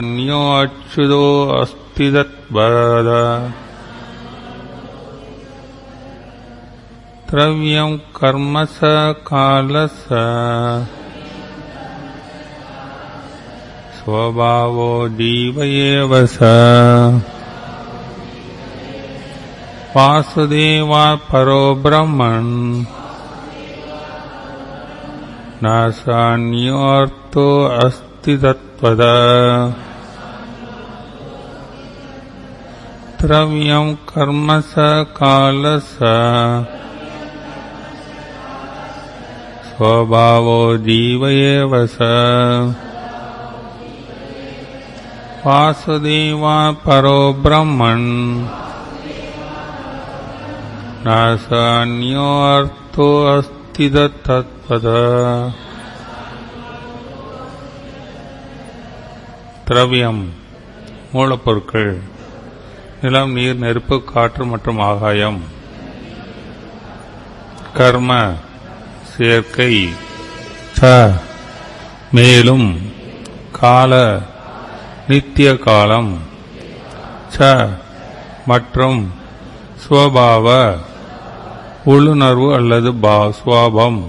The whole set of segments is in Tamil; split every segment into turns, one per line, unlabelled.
अन्यो अच्युतो अस्ति तत्पद द्रव्यं कर्म स कालस स्वभावो जीव एव स वासुदेवा परो ब्रह्मन् न सान्योऽर्थो अस्ति तत्त्वद द्रव्यं कर्म स कालस स्वभावो जीव एव स वासुदेवा परो ब्रह्मन् न सान्योऽर्थो अस्ति तत्त्वद திரவியம் மூலப்பொருட்கள் நிலம் நீர் நெருப்பு காற்று மற்றும் ஆகாயம் கர்ம சேர்க்கை ச மேலும் கால நித்திய காலம் ச மற்றும் சுவபாவ உள்ளுணர்வு அல்லது பா சுவாபம்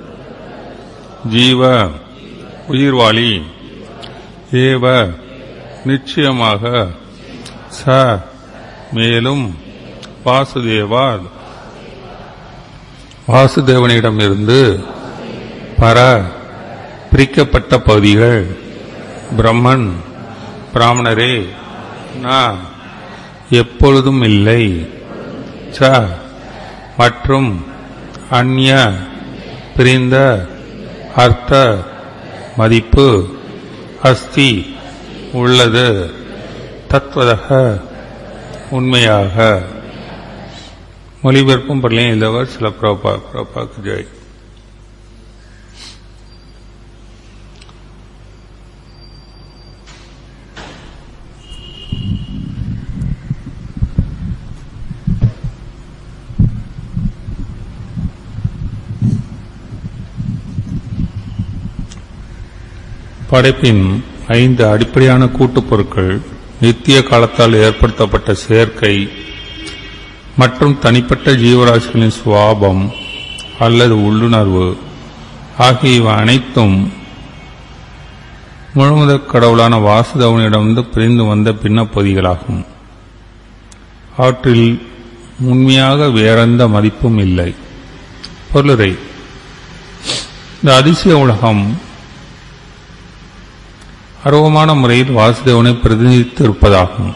ஜீவ உயிர்வாளி ஏவ நிச்சயமாக ச மேலும் வாசுதேவா வாசுதேவனிடமிருந்து பர பிரிக்கப்பட்ட பகுதிகள் பிரம்மன் பிராமணரே நான் எப்பொழுதும் இல்லை ச மற்றும் அந்நிய பிரிந்த அர்த்த மதிப்பு அஸ்தி உள்ளது தத்வதக உண்மையாக மொழிபெயர்ப்பும் பள்ளியும் எழுதவர் சில பிரபா பிரபாக்கு ஜெய் படைப்பின் ஐந்து அடிப்படையான கூட்டுப் பொருட்கள் நித்திய காலத்தால் ஏற்படுத்தப்பட்ட சேர்க்கை மற்றும் தனிப்பட்ட ஜீவராசிகளின் சுவாபம் அல்லது உள்ளுணர்வு ஆகிய இவை அனைத்தும் முழுமுதற் கடவுளான வாசுதவனிடமிருந்து பிரிந்து வந்த பின்னப்பொதிகளாகும் அவற்றில் உண்மையாக வேறெந்த மதிப்பும் இல்லை பொருளுரை இந்த அதிசய உலகம் அருவமான முறையில் வாசுதேவனை பிரதிநிதித்து இருப்பதாகும்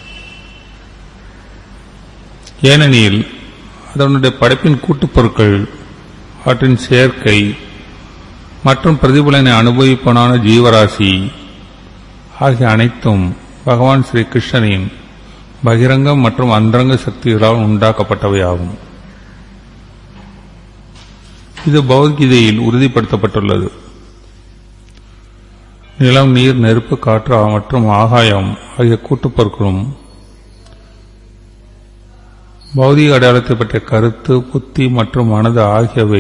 ஏனெனில் அதனுடைய படைப்பின் கூட்டுப் பொருட்கள் அவற்றின் சேர்க்கை மற்றும் பிரதிபலனை அனுபவிப்பனான ஜீவராசி ஆகிய அனைத்தும் பகவான் ஸ்ரீ கிருஷ்ணனின் பகிரங்க மற்றும் அந்தரங்க சக்திகளால் உண்டாக்கப்பட்டவையாகும் இது பௌத்கீதையில் உறுதிப்படுத்தப்பட்டுள்ளது நிலம் நீர் நெருப்பு காற்று மற்றும் ஆகாயம் ஆகிய கூட்டுப் பொருட்களும் பௌதிக அடையாளத்தை பற்றிய கருத்து புத்தி மற்றும் மனது ஆகியவை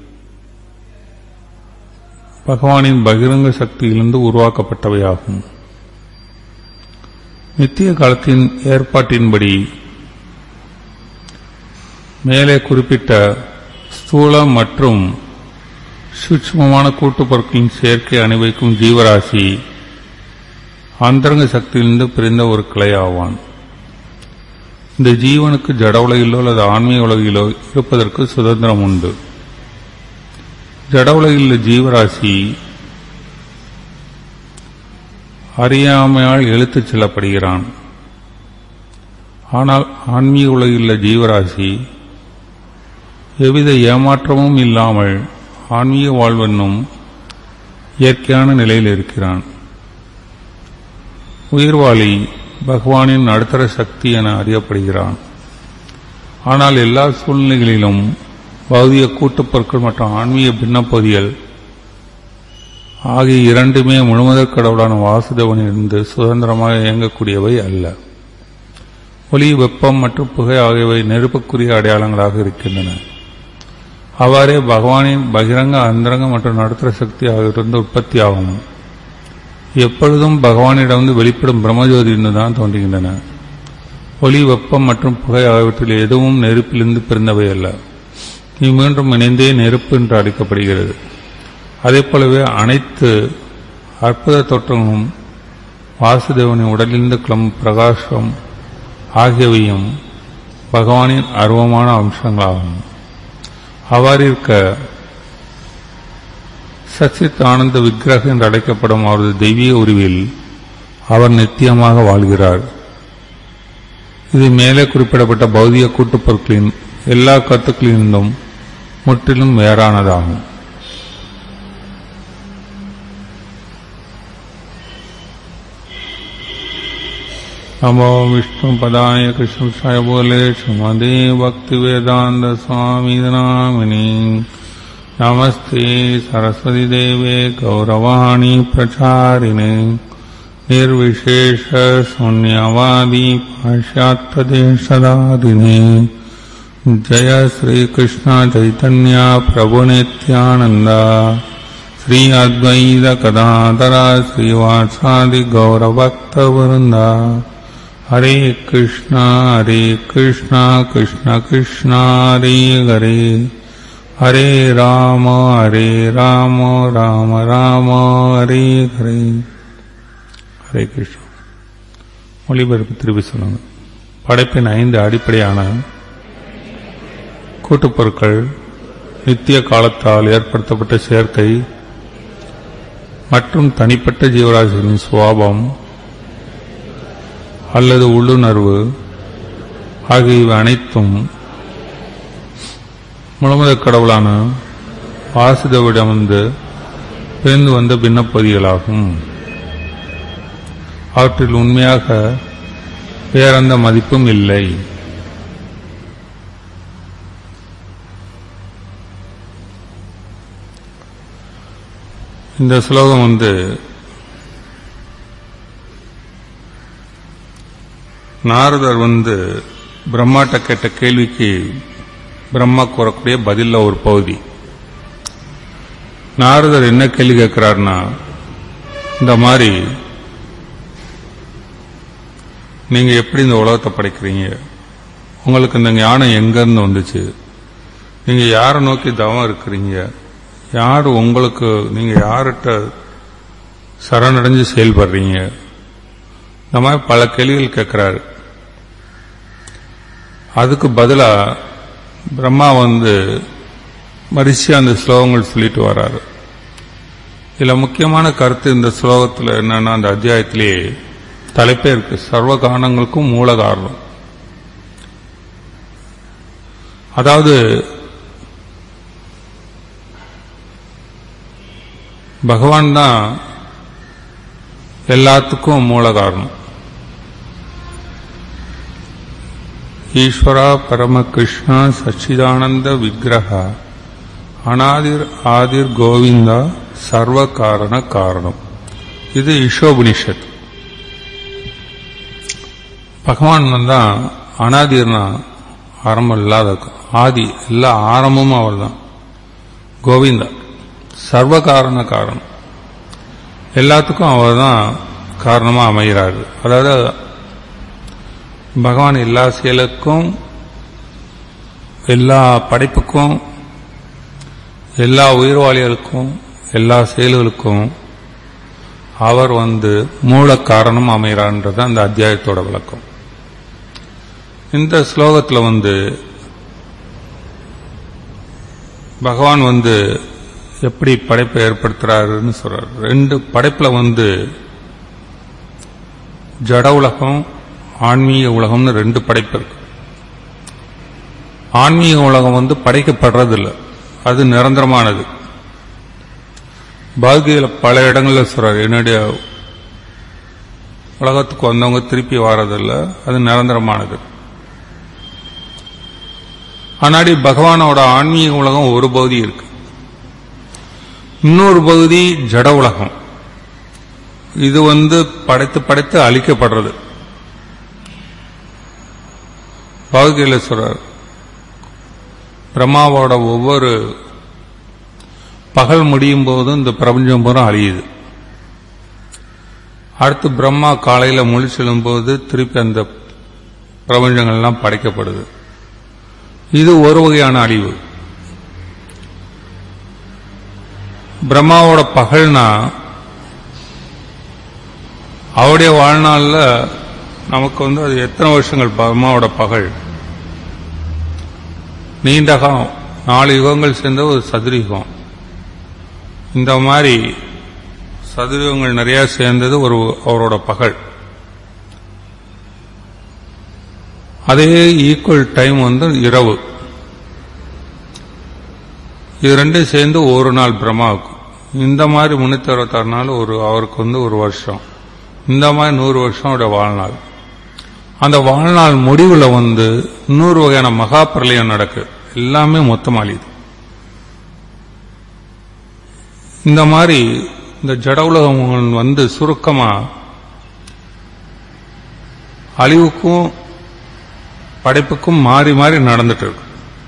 பகவானின் பகிரங்க சக்தியிலிருந்து உருவாக்கப்பட்டவையாகும் நித்திய காலத்தின் ஏற்பாட்டின்படி மேலே குறிப்பிட்ட ஸ்தூல மற்றும் சூட்சமமான கூட்டுப் பொருட்களின் சேர்க்கை அனுபவிக்கும் ஜீவராசி அந்தரங்க சக்தியிலிருந்து பிரிந்த ஒரு கிளை ஆவான் இந்த ஜீவனுக்கு ஜட உலகிலோ அல்லது ஆன்மீக உலகிலோ இருப்பதற்கு சுதந்திரம் உண்டு ஜட உலகில் உள்ள ஜீவராசி அறியாமையால் இழுத்துச் செல்லப்படுகிறான் ஆனால் ஆன்மீக உலகில் உள்ள ஜீவராசி எவ்வித ஏமாற்றமும் இல்லாமல் ஆன்மீக வாழ்வென்னும் இயற்கையான நிலையில் இருக்கிறான் உயிர்வாளி பகவானின் நடுத்தர சக்தி என அறியப்படுகிறான் ஆனால் எல்லா சூழ்நிலைகளிலும் பௌதிக கூட்டுப் பொருட்கள் மற்றும் ஆன்மீக பின்னப்பகுதிகள் ஆகிய இரண்டுமே முழுமுதற் கடவுளான வாசுதேவனிலிருந்து சுதந்திரமாக இயங்கக்கூடியவை அல்ல ஒளி வெப்பம் மற்றும் புகை ஆகியவை நெருப்புக்குரிய அடையாளங்களாக இருக்கின்றன அவ்வாறே பகவானின் பகிரங்க அந்தரங்க மற்றும் நடுத்தர சக்தி ஆகியோரிருந்து உற்பத்தி ஆகும் எப்பொழுதும் பகவானிடமிருந்து வெளிப்படும் பிரம்மஜோதியிலிருந்து தான் தோன்றுகின்றன ஒளி வெப்பம் மற்றும் புகை ஆகியவற்றில் எதுவும் நெருப்பிலிருந்து பிறந்தவை அல்ல இம்மீண்டும் இணைந்தே நெருப்பு என்று அழைக்கப்படுகிறது அதே போலவே அனைத்து அற்புத தோற்றமும் வாசுதேவனின் உடலிலிருந்து கிளம்பும் பிரகாசம் ஆகியவையும் பகவானின் அருவமான அம்சங்களாகும் அவ்வாறு இருக்க சச்சித் ஆனந்த விக்கிரகம் என்று அழைக்கப்படும் அவரது தெய்வீக உருவில் அவர் நித்தியமாக வாழ்கிறார் இது மேலே குறிப்பிடப்பட்ட பௌதிக கூட்டுப் பொருட்களின் எல்லா கருத்துக்களிலிருந்தும் முற்றிலும் வேறானதாகும் नमो विष्णुपदाय कृष्णसाय बोले श्रीमदे भक्तिवेदान्त स्वामी नामिनी नमस्ते सरस्वती देवे गौरवाणी प्रचारिणे निर्विशेष शून्यवादी पाश्चात्यदेशदादिने जय श्रीकृष्ण चैतन्य प्रभु नित्यानन्द श्री अद्वैत कदाधर श्रीवासादि गौरभक्तवृन्द हरे कृष्ण हरे कृष्ण कृष्ण कृष्ण हरे हरे हरे राम हरे राम राम राम हरे हरे ஹரே கிருஷ்ணா மொழிபெயர்ப்பு திருப்பி சொல்லுங்க படைப்பின் ஐந்து அடிப்படையான கூட்டுப் பொருட்கள் நித்திய காலத்தால் ஏற்படுத்தப்பட்ட சேர்க்கை மற்றும் தனிப்பட்ட ஜீவராசிகளின் சுவாபம் அல்லது உள்ளுணர்வு ஆகியவை அனைத்தும் முழுமுதற் கடவுளான வாசுதேவிடமிருந்து பிரிந்து வந்த பின்னப்பகுதிகளாகும் அவற்றில் உண்மையாக வேறெந்த மதிப்பும் இல்லை இந்த ஸ்லோகம் வந்து நாரதர் வந்து பிரம்மாட்ட கேட்ட கேள்விக்கு பிரம்மா கூறக்கூடிய பதில்ல ஒரு பகுதி நாரதர் என்ன கேள்வி கேட்கிறாருன்னா இந்த மாதிரி நீங்க எப்படி இந்த உலகத்தை படைக்கிறீங்க உங்களுக்கு இந்த ஞானம் எங்கிருந்து வந்துச்சு நீங்க யாரை நோக்கி தவம் இருக்கிறீங்க யார் உங்களுக்கு நீங்க யார்கிட்ட சரணடைஞ்சு செயல்படுறீங்க இந்த மாதிரி பல கேள்விகள் கேட்கிறாரு அதுக்கு பதிலா பிரம்மா வந்து மரிசியா அந்த ஸ்லோகங்கள் சொல்லிட்டு வர்றாரு இதுல முக்கியமான கருத்து இந்த ஸ்லோகத்தில் என்னன்னா அந்த அத்தியாயத்திலேயே தலைப்பே இருக்கு சர்வ காரணங்களுக்கும் மூல காரணம் அதாவது பகவான் தான் எல்லாத்துக்கும் மூல காரணம் ஈஸ்வரா பரம கிருஷ்ணா சச்சிதானந்த விக்கிரக அனாதிர் ஆதிர் கோவிந்தா சர்வ காரண காரணம் இது ஈஷோபனிஷத் பகவான் தான் அனாதிர்னா ஆரம்பம் இல்லாத ஆதி எல்லா ஆரம்பமும் அவர் தான் கோவிந்தா சர்வ காரண காரணம் எல்லாத்துக்கும் அவர் தான் காரணமாக அமைகிறாரு அதாவது பகவான் எல்லா செயலுக்கும் எல்லா படைப்புக்கும் எல்லா உயிர்வாளிகளுக்கும் எல்லா செயல்களுக்கும் அவர் வந்து மூல காரணம் அமைகிறான்றது அந்த அத்தியாயத்தோட விளக்கம் இந்த ஸ்லோகத்தில் வந்து பகவான் வந்து எப்படி படைப்பை ஏற்படுத்துறாருன்னு சொல்றாரு ரெண்டு படைப்புல வந்து ஜட உலகம் ஆன்மீக உலகம்னு ரெண்டு படைப்பு இருக்கு ஆன்மீக உலகம் வந்து படைக்கப்படுறதில்லை அது நிரந்தரமானது பகவத்கீதையில பல இடங்கள்ல சொல்றாரு என்னுடைய உலகத்துக்கு வந்தவங்க திருப்பி வர்றதில்ல அது நிரந்தரமானது ஆனாடி பகவானோட ஆன்மீக உலகம் ஒரு பகுதி இருக்கு இன்னொரு பகுதி ஜட உலகம் இது வந்து படைத்து படைத்து அழிக்கப்படுறது பகவத்கீதையில சொல்றார் பிரம்மாவோட ஒவ்வொரு பகல் முடியும் போதும் இந்த பிரபஞ்சம் பூரா அழியுது அடுத்து பிரம்மா காலையில முழிச்செழும் போது திருப்பி அந்த பிரபஞ்சங்கள்லாம் படைக்கப்படுது இது ஒரு வகையான அழிவு பிரம்மாவோட பகல்னா அவருடைய வாழ்நாள்ல நமக்கு வந்து அது எத்தனை வருஷங்கள் பிரம்மாவோட பகல் நீண்ட காலம் நாலு யுகங்கள் சேர்ந்த ஒரு சதுரயுகம் இந்த மாதிரி சதுரயுகங்கள் நிறைய சேர்ந்தது ஒரு அவரோட பகல் அதே ஈக்குவல் டைம் வந்து இரவு இது ரெண்டும் சேர்ந்து ஒரு நாள் பிரம்மாவுக்கு இந்த மாதிரி முன்னூத்தி அறுபத்தாறு நாள் ஒரு அவருக்கு வந்து ஒரு வருஷம் இந்த மாதிரி நூறு வருஷம் அவருடைய வாழ்நாள் அந்த வாழ்நாள் முடிவுல வந்து இன்னொரு வகையான மகா பிரளயம் நடக்கு எல்லாமே மொத்தமா அழியுது இந்த மாதிரி இந்த ஜட உலகம் வந்து சுருக்கமா அழிவுக்கும் படைப்புக்கும் மாறி மாறி நடந்துட்டு இருக்கு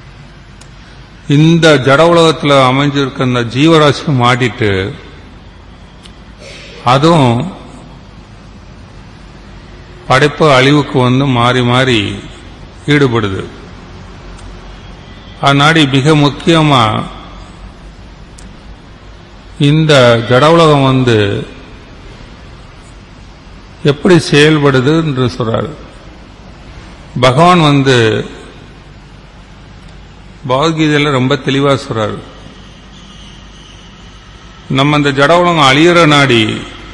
இந்த ஜட உலகத்தில் அமைஞ்சிருக்க இந்த ஜீவராசியை மாட்டிட்டு அதுவும் படைப்பு அழிவுக்கு வந்து மாறி மாறி ஈடுபடுது அதனாடி மிக முக்கியமா இந்த ஜட உலகம் வந்து எப்படி செயல்படுது என்று சொல்றாரு பகவான் வந்து பகவத்கீதையில ரொம்ப தெளிவா சொல்றாரு நம்ம இந்த ஜட உலகம் அழியிற நாடி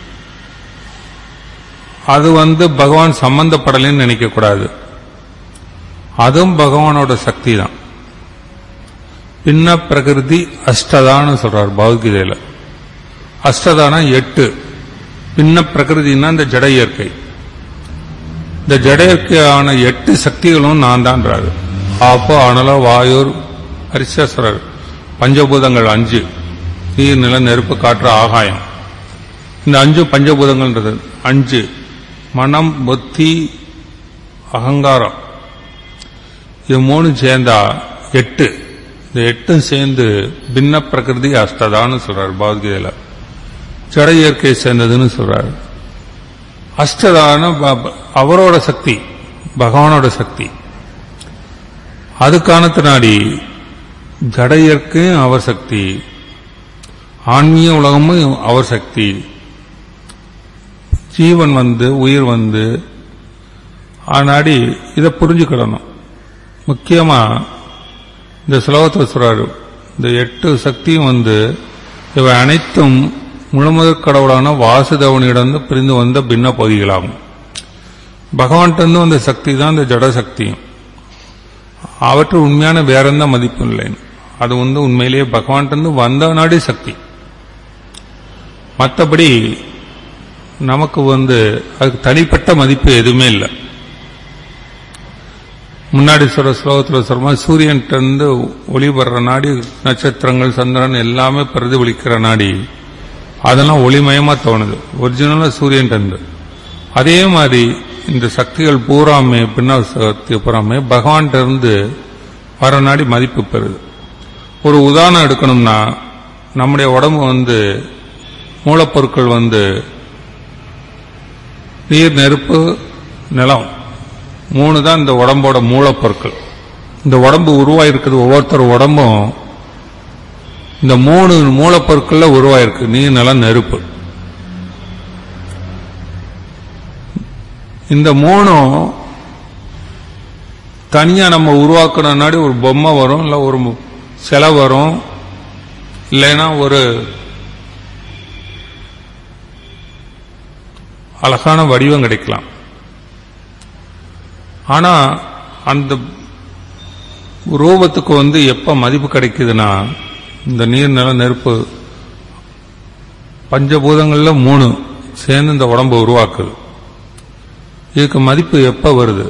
அது வந்து பகவான் சம்பந்தப்படலைன்னு நினைக்க கூடாது அதுவும் பகவானோட சக்தி தான் பின்ன பிரகிருதி அஷ்டதான்னு சொல்றார் பகவத்கீதையில அஷ்டதானா எட்டு பின்ன பிரகிருதினா இந்த ஜட இயற்கை இந்த ஜட இயற்கையான எட்டு சக்திகளும் நான் தான்றாரு அப்போ அனல வாயூர் ஹரிசேஸ்வரர் பஞ்சபூதங்கள் அஞ்சு நீர் நில நெருப்பு காற்று ஆகாயம் இந்த அஞ்சு பஞ்சபூதங்கள்ன்றது அஞ்சு மனம் புத்தி அகங்காரம் இது மூணு சேர்ந்தா எட்டு இந்த எட்டும் சேர்ந்து பின்ன பிரகிருதி அஷ்டதான்னு சொல்றாரு பகவத்கீதையில ஜட இயற்கை சேர்ந்ததுன்னு சொல்றாரு அஷ்டதான அவரோட சக்தி பகவானோட சக்தி அதுக்கான தினாடி ஜட இயற்கையும் அவர் சக்தி ஆன்மீக உலகமும் அவர் சக்தி ஜீவன் வந்து உயிர் வந்து ஆனாடி இதை புரிஞ்சுக்கிடணும் முக்கியமா இந்த ஸ்லோகத்தில் சொல்றாரு இந்த எட்டு சக்தியும் வந்து இவை அனைத்தும் முழுமுதற் கடவுளான வாசுதேவனிடம் பிரிந்து வந்த பின்ன பகுதிகளாகும் பகவான்கிட்ட வந்த சக்தி தான் இந்த ஜட சக்தியும் அவற்று உண்மையான வேற எந்த மதிப்பும் இல்லை அது வந்து உண்மையிலேயே பகவான்கிட்ட வந்த நாடி சக்தி மற்றபடி நமக்கு வந்து அதுக்கு தனிப்பட்ட மதிப்பு எதுவுமே இல்லை முன்னாடி சொல்ற ஸ்லோகத்தில் சொல்ற மாதிரி சூரியன்கிட்ட ஒளி வர்ற நாடி நட்சத்திரங்கள் சந்திரன் எல்லாமே பிரதிபலிக்கிற நாடி அதெல்லாம் ஒளிமயமா தோணுது ஒரிஜினலா சூரியன் அதே மாதிரி இந்த சக்திகள் பூராமே பின்ன சக்தி பூராமே பகவான் இருந்து வர நாடி மதிப்பு பெறுது ஒரு உதாரணம் எடுக்கணும்னா நம்முடைய உடம்பு வந்து மூலப்பொருட்கள் வந்து நீர் நெருப்பு நிலம் மூணு தான் இந்த உடம்போட மூலப்பொருட்கள் இந்த உடம்பு உருவாயிருக்குது ஒவ்வொருத்தர் உடம்பும் இந்த மூணு மூலப்பொருட்கள்ல உருவாயிருக்கு நீர் நிலம் நெருப்பு இந்த மூணும் தனியா நம்ம உருவாக்கணும்னாடி ஒரு பொம்மை வரும் இல்ல ஒரு சிலை வரும் இல்லைன்னா ஒரு அழகான வடிவம் கிடைக்கலாம் ஆனா அந்த ரூபத்துக்கு வந்து எப்ப மதிப்பு கிடைக்குதுன்னா இந்த நீர் நில நெருப்பு பஞ்சபூதங்கள்ல மூணு சேர்ந்து இந்த உடம்பு உருவாக்குது இதுக்கு மதிப்பு எப்ப வருது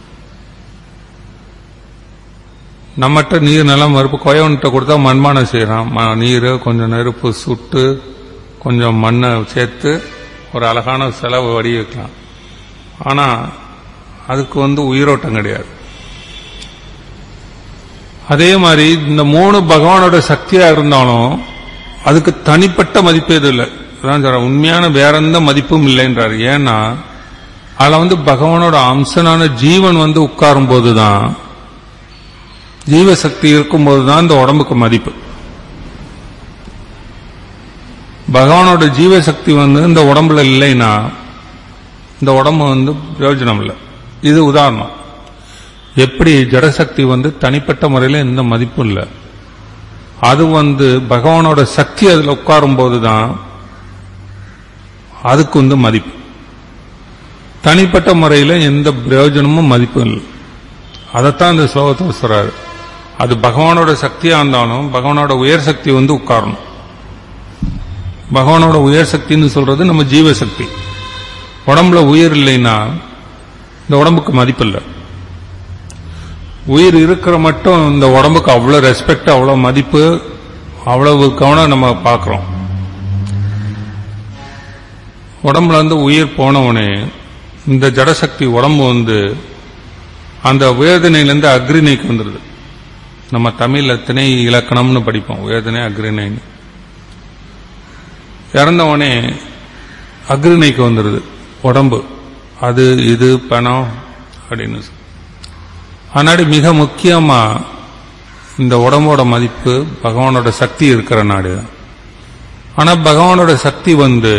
நம்மகிட்ட நீர் நிலம் மறுப்பு கோயவன்கிட்ட கொடுத்தா மண்பானை செய்யறான் நீர் கொஞ்சம் நெருப்பு சுட்டு கொஞ்சம் மண்ணை சேர்த்து ஒரு அழகான செலவு வடிவெக்கலாம் ஆனா அதுக்கு வந்து உயிரோட்டம் கிடையாது அதே மாதிரி இந்த மூணு பகவானோட சக்தியா இருந்தாலும் அதுக்கு தனிப்பட்ட மதிப்பு எதுவும் இல்லை அதான் சொல்ற உண்மையான வேற எந்த மதிப்பும் இல்லைன்றாரு ஏன்னா அதுல வந்து பகவானோட அம்சனான ஜீவன் வந்து உட்காரும் போதுதான் ஜீவசக்தி இருக்கும்போது தான் இந்த உடம்புக்கு மதிப்பு பகவானோட ஜீவசக்தி வந்து இந்த உடம்புல இல்லைன்னா இந்த உடம்பு வந்து பிரயோஜனம் இல்லை இது உதாரணம் எப்படி ஜடசக்தி வந்து தனிப்பட்ட முறையில் எந்த மதிப்பும் இல்லை அது வந்து பகவானோட சக்தி அதில் உட்காரும் போதுதான் அதுக்கு வந்து மதிப்பு தனிப்பட்ட முறையில் எந்த பிரயோஜனமும் மதிப்பும் இல்லை அதைத்தான் இந்த ஸ்லோகத்தில் சொல்றாரு அது பகவானோட சக்தியா இருந்தாலும் பகவானோட உயர் சக்தி வந்து உட்காரணும் பகவானோட உயர் சக்தின்னு சொல்றது நம்ம ஜீவசக்தி உடம்புல உயிர் இல்லைன்னா இந்த உடம்புக்கு மதிப்பு இல்லை உயிர் இருக்கிற மட்டும் இந்த உடம்புக்கு அவ்வளவு ரெஸ்பெக்ட் அவ்வளவு மதிப்பு அவ்வளவு கவனம் நம்ம பார்க்கிறோம் உடம்புல இருந்து உயிர் போனவனே இந்த ஜடசக்தி உடம்பு வந்து அந்த வேதனையிலிருந்து அக்ரிணைக்கு வந்துடுது நம்ம தமிழ்ல திணை இலக்கணம்னு படிப்போம் வேதனை அக்ரிணைன்னு இறந்தவனே அக்ரிணைக்கு வந்துடுது உடம்பு அது இது பணம் அப்படின்னு சொல்லி. அதனால மிக முக்கியமா இந்த உடம்போட மதிப்பு பகவானோட சக்தி இருக்கிற நாடு ஆனா பகவானோட சக்தி வந்து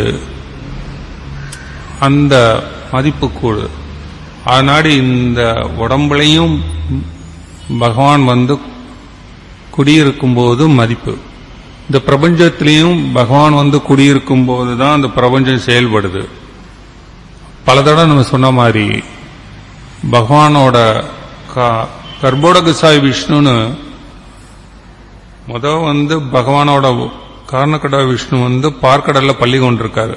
அந்த மதிப்பு கூடு அதனால இந்த உடம்புலையும் பகவான் வந்து குடியிருக்கும் போது மதிப்பு இந்த பிரபஞ்சத்திலையும் பகவான் வந்து குடியிருக்கும் போது தான் அந்த பிரபஞ்சம் செயல்படுது பல தடவை நம்ம சொன்ன மாதிரி பகவானோட க- கர்ப்போடகசாய் விஷ்ணுன்னு முத வந்து பகவானோட காரணக்கடா விஷ்ணு வந்து பார்க்கடல்ல பள்ளி கொண்டிருக்காரு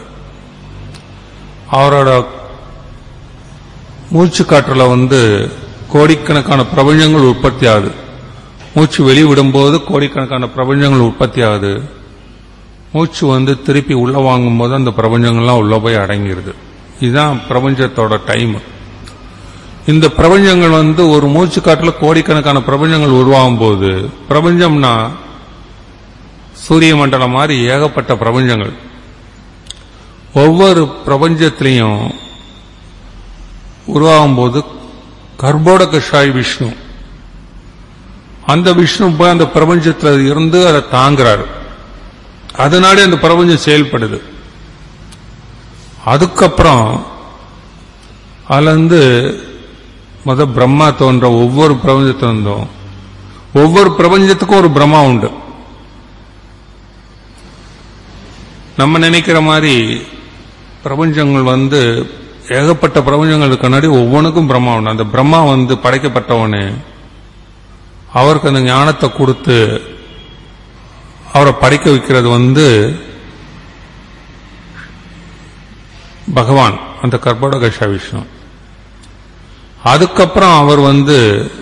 அவரோட மூச்சு காற்றுல வந்து கோடிக்கணக்கான பிரபஞ்சங்கள் உற்பத்தி ஆகுது மூச்சு வெளிவிடும்போது கோடிக்கணக்கான பிரபஞ்சங்கள் உற்பத்தி ஆகுது மூச்சு வந்து திருப்பி உள்ள வாங்கும்போது அந்த பிரபஞ்சங்கள்லாம் உள்ள போய் அடங்கிடுது இதுதான் பிரபஞ்சத்தோட டைம் இந்த பிரபஞ்சங்கள் வந்து ஒரு மூச்சு காட்டுல கோடிக்கணக்கான பிரபஞ்சங்கள் உருவாகும் போது பிரபஞ்சம்னா சூரிய மண்டலம் மாதிரி ஏகப்பட்ட பிரபஞ்சங்கள் ஒவ்வொரு பிரபஞ்சத்திலையும் உருவாகும் போது கர்ப்போட கஷாய் விஷ்ணு அந்த விஷ்ணு போய் அந்த பிரபஞ்சத்துல இருந்து அதை தாங்குறாரு அதனாலே அந்த பிரபஞ்சம் செயல்படுது அதுக்கப்புறம் அதுல இருந்து முத பிரம்மா தோன்ற ஒவ்வொரு பிரபஞ்சத்திலிருந்தும் ஒவ்வொரு பிரபஞ்சத்துக்கும் ஒரு பிரம்மா உண்டு நம்ம நினைக்கிற மாதிரி பிரபஞ்சங்கள் வந்து ஏகப்பட்ட பிரபஞ்சங்களுக்கு முன்னாடி ஒவ்வொன்றுக்கும் பிரம்மா உண்டு அந்த பிரம்மா வந்து படைக்கப்பட்டவனே அவருக்கு அந்த ஞானத்தை கொடுத்து அவரை படிக்க வைக்கிறது வந்து பகவான் அந்த கர்ப்படகஷா விஷ்ணு அதுக்கப்புறம் அவர் வந்து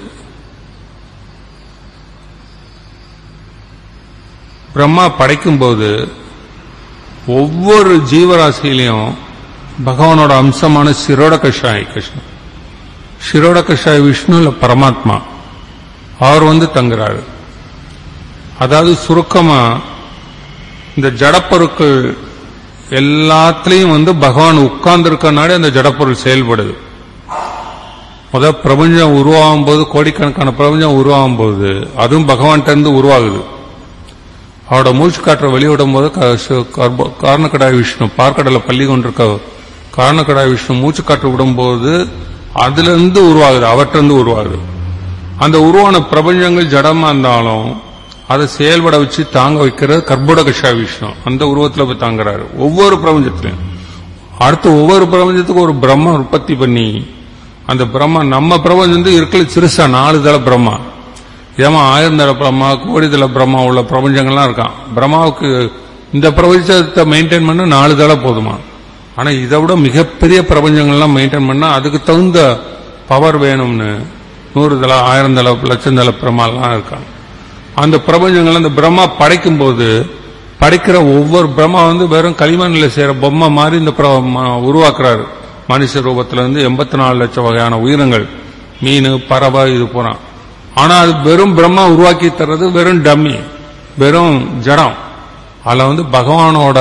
பிரம்மா படைக்கும்போது ஒவ்வொரு ஜீவராசியிலையும் பகவானோட அம்சமான சிரோட கஷாய் கிருஷ்ணன் சிரோட கஷாய் விஷ்ணு இல்ல பரமாத்மா அவர் வந்து தங்குறாரு அதாவது சுருக்கமா இந்த ஜடப்பொருட்கள் எல்லாத்துலயும் வந்து பகவான் உட்கார்ந்துருக்கனாலே அந்த ஜடப்பொருள் செயல்படுது முத பிரபஞ்சம் உருவாகும் போது கோடிக்கணக்கான பிரபஞ்சம் உருவாகும் போது அதுவும் பகவான்கிட்ட இருந்து உருவாகுது அவரோட மூச்சு காற்றை வெளியிடும் போது க- சு- கர்ப்ப- காரணக்கடாய் விஷ்ணு பார்க்கடல பள்ளி கொண்டிருக்க காரணக்கடாய் விஷ்ணு மூச்சு காற்று விடும்போது அதுல இருந்து உருவாகுது அவற்றிலிருந்து உருவாகுது அந்த உருவான பிரபஞ்சங்கள் ஜடமா இருந்தாலும் அதை செயல்பட வச்சு தாங்க வைக்கிறது கர்ப்படகஷா விஷ்ணு அந்த உருவத்துல போய் தாங்குறாரு ஒவ்வொரு பிரபஞ்சத்திலையும் அடுத்து ஒவ்வொரு பிரபஞ்சத்துக்கும் ஒரு பிரம்ம உற்பத்தி பண்ணி அந்த பிரம்மா நம்ம பிரபஞ்சம் வந்து இருக்கல சிறுசா நாலு தல பிரம்மா ஏமா ஆயிரம் தல பிரம்மா கோடி தல பிரம்மா உள்ள பிரபஞ்சங்கள்லாம் இருக்கான் பிரம்மாவுக்கு இந்த பிரபஞ்சத்தை மெயின்டைன் பண்ண நாலு தலை போதுமா ஆனா இதை விட மிகப்பெரிய பிரபஞ்சங்கள்லாம் மெயின்டைன் பண்ணா அதுக்கு தகுந்த பவர் வேணும்னு நூறு தலை ஆயிரம் தலை லட்சம் தலை பிரம்மாலாம் இருக்காங்க அந்த பிரபஞ்சங்கள் அந்த பிரம்மா படைக்கும் போது படைக்கிற ஒவ்வொரு பிரம்மா வந்து வெறும் களிமண்ல செய்யற பொம்மை மாதிரி இந்த பிர- ம- உருவாக்குறாரு மனுஷ ரூபத்துல இருந்து எண்பத்தி நாலு லட்சம் வகையான உயிரினங்கள் மீன் பறவை இது போறான் ஆனா அது வெறும் பிரம்மா உருவாக்கி தர்றது வெறும் டம்மி வெறும் ஜடம் அதுல வந்து பகவானோட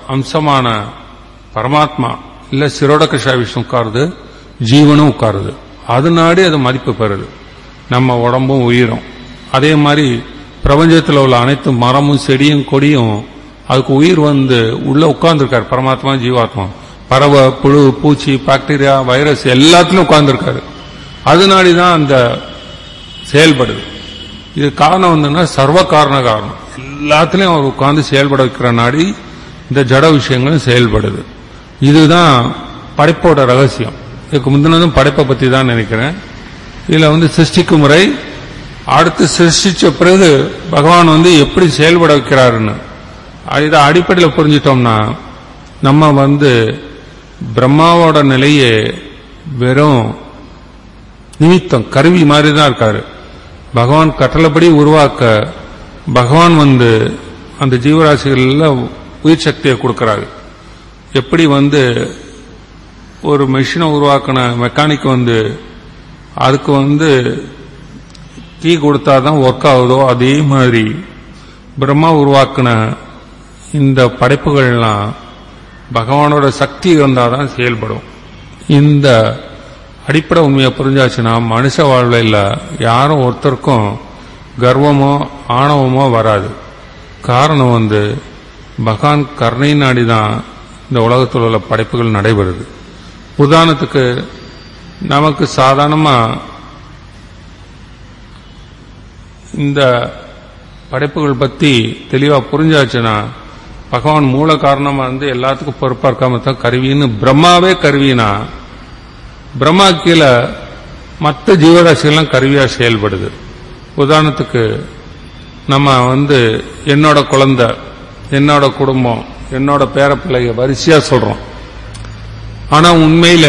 அம்சமான பரமாத்மா இல்ல சிரோடகஷா விஷ்ணு உட்காருது ஜீவனும் உட்காருது அதனாடி அது மதிப்பு பெறுது நம்ம உடம்பும் உயிரும் அதே மாதிரி பிரபஞ்சத்தில் உள்ள அனைத்து மரமும் செடியும் கொடியும் அதுக்கு உயிர் வந்து உள்ள உட்கார்ந்துருக்காரு பரமாத்மா ஜீவாத்மா பறவை புழு பூச்சி பாக்டீரியா வைரஸ் எல்லாத்துலயும் உட்கார்ந்துருக்காரு அதனாடி தான் அந்த செயல்படுது இது காரணம் வந்துன்னா சர்வ காரண காரணம் எல்லாத்துலயும் அவர் உட்கார்ந்து செயல்பட வைக்கிற நாடி இந்த ஜட விஷயங்களும் செயல்படுது இதுதான் படைப்போட ரகசியம் இதுக்கு முந்தினதும் படைப்பை பத்தி தான் நினைக்கிறேன் இதுல வந்து சிருஷ்டிக்கும் முறை அடுத்து சிருஷ்டிச்ச பிறகு பகவான் வந்து எப்படி செயல்பட வைக்கிறாருன்னு இதை அடிப்படையில் புரிஞ்சிட்டோம்னா நம்ம வந்து பிரம்மாவோட நிலையே வெறும் நிமித்தம் கருவி மாதிரி தான் இருக்காரு பகவான் கட்டளைப்படி உருவாக்க பகவான் வந்து அந்த ஜீவராசிகள்ல உயிர் சக்தியை கொடுக்கறாரு எப்படி வந்து ஒரு மெஷினை உருவாக்கின மெக்கானிக் வந்து அதுக்கு வந்து கீ கொடுத்தாதான் ஒர்க் ஆகுதோ அதே மாதிரி பிரம்மா உருவாக்கின இந்த படைப்புகள்லாம் பகவானோட சக்தி இருந்தால் தான் செயல்படும் இந்த அடிப்படை உண்மையை புரிஞ்சாச்சுன்னா மனுஷ வாழ்வில் யாரும் ஒருத்தருக்கும் கர்வமோ ஆணவமோ வராது காரணம் வந்து பகவான் கருணை நாடி தான் இந்த உலகத்தில் உள்ள படைப்புகள் நடைபெறுது உதாரணத்துக்கு நமக்கு சாதாரணமா இந்த படைப்புகள் பத்தி தெளிவா புரிஞ்சாச்சுன்னா பகவான் மூல காரணமா இருந்து எல்லாத்துக்கும் பொறுப்பா இருக்காம தான் கருவின்னு பிரம்மாவே கருவினா பிரம்மா கீழே மற்ற ஜீவராசிகள்லாம் கருவியா செயல்படுது உதாரணத்துக்கு நம்ம வந்து என்னோட குழந்தை என்னோட குடும்பம் என்னோட பேரப்பிள்ளைய வரிசையா சொல்றோம் ஆனா உண்மையில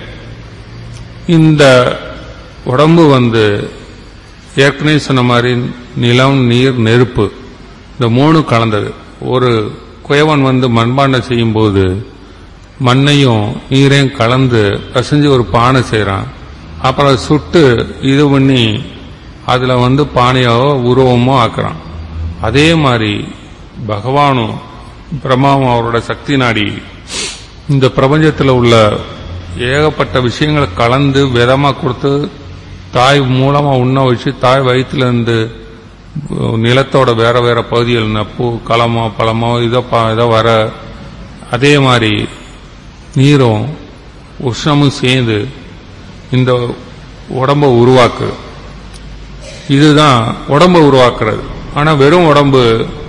இந்த உடம்பு வந்து ஏற்கனவே சொன்ன மாதிரி நிலம் நீர் நெருப்பு இந்த மூணு கலந்தது ஒரு குயவன் வந்து மண்பாண்டம் செய்யும்போது மண்ணையும் நீரையும் கலந்து பிசைஞ்சு ஒரு பானை செய்கிறான் அப்புறம் சுட்டு இது பண்ணி அதில் வந்து பானையாவோ உருவமோ ஆக்குறான் அதே மாதிரி பகவானும் பிரம்மாவும் அவரோட சக்தி நாடி இந்த பிரபஞ்சத்தில் உள்ள ஏகப்பட்ட விஷயங்களை கலந்து விதமாக கொடுத்து தாய் மூலமா உண்ண வச்சு தாய் வயிற்றுல இருந்து நிலத்தோட வேற வேற பகுதிகள் நப்பு களமோ பழமோ இதோ ப- இதோ வர அதே மாதிரி நீரும் உஷ்ணமும் சேர்ந்து இந்த உடம்ப உருவாக்குது இதுதான் உடம்ப உருவாக்குறது ஆனா வெறும் உடம்பு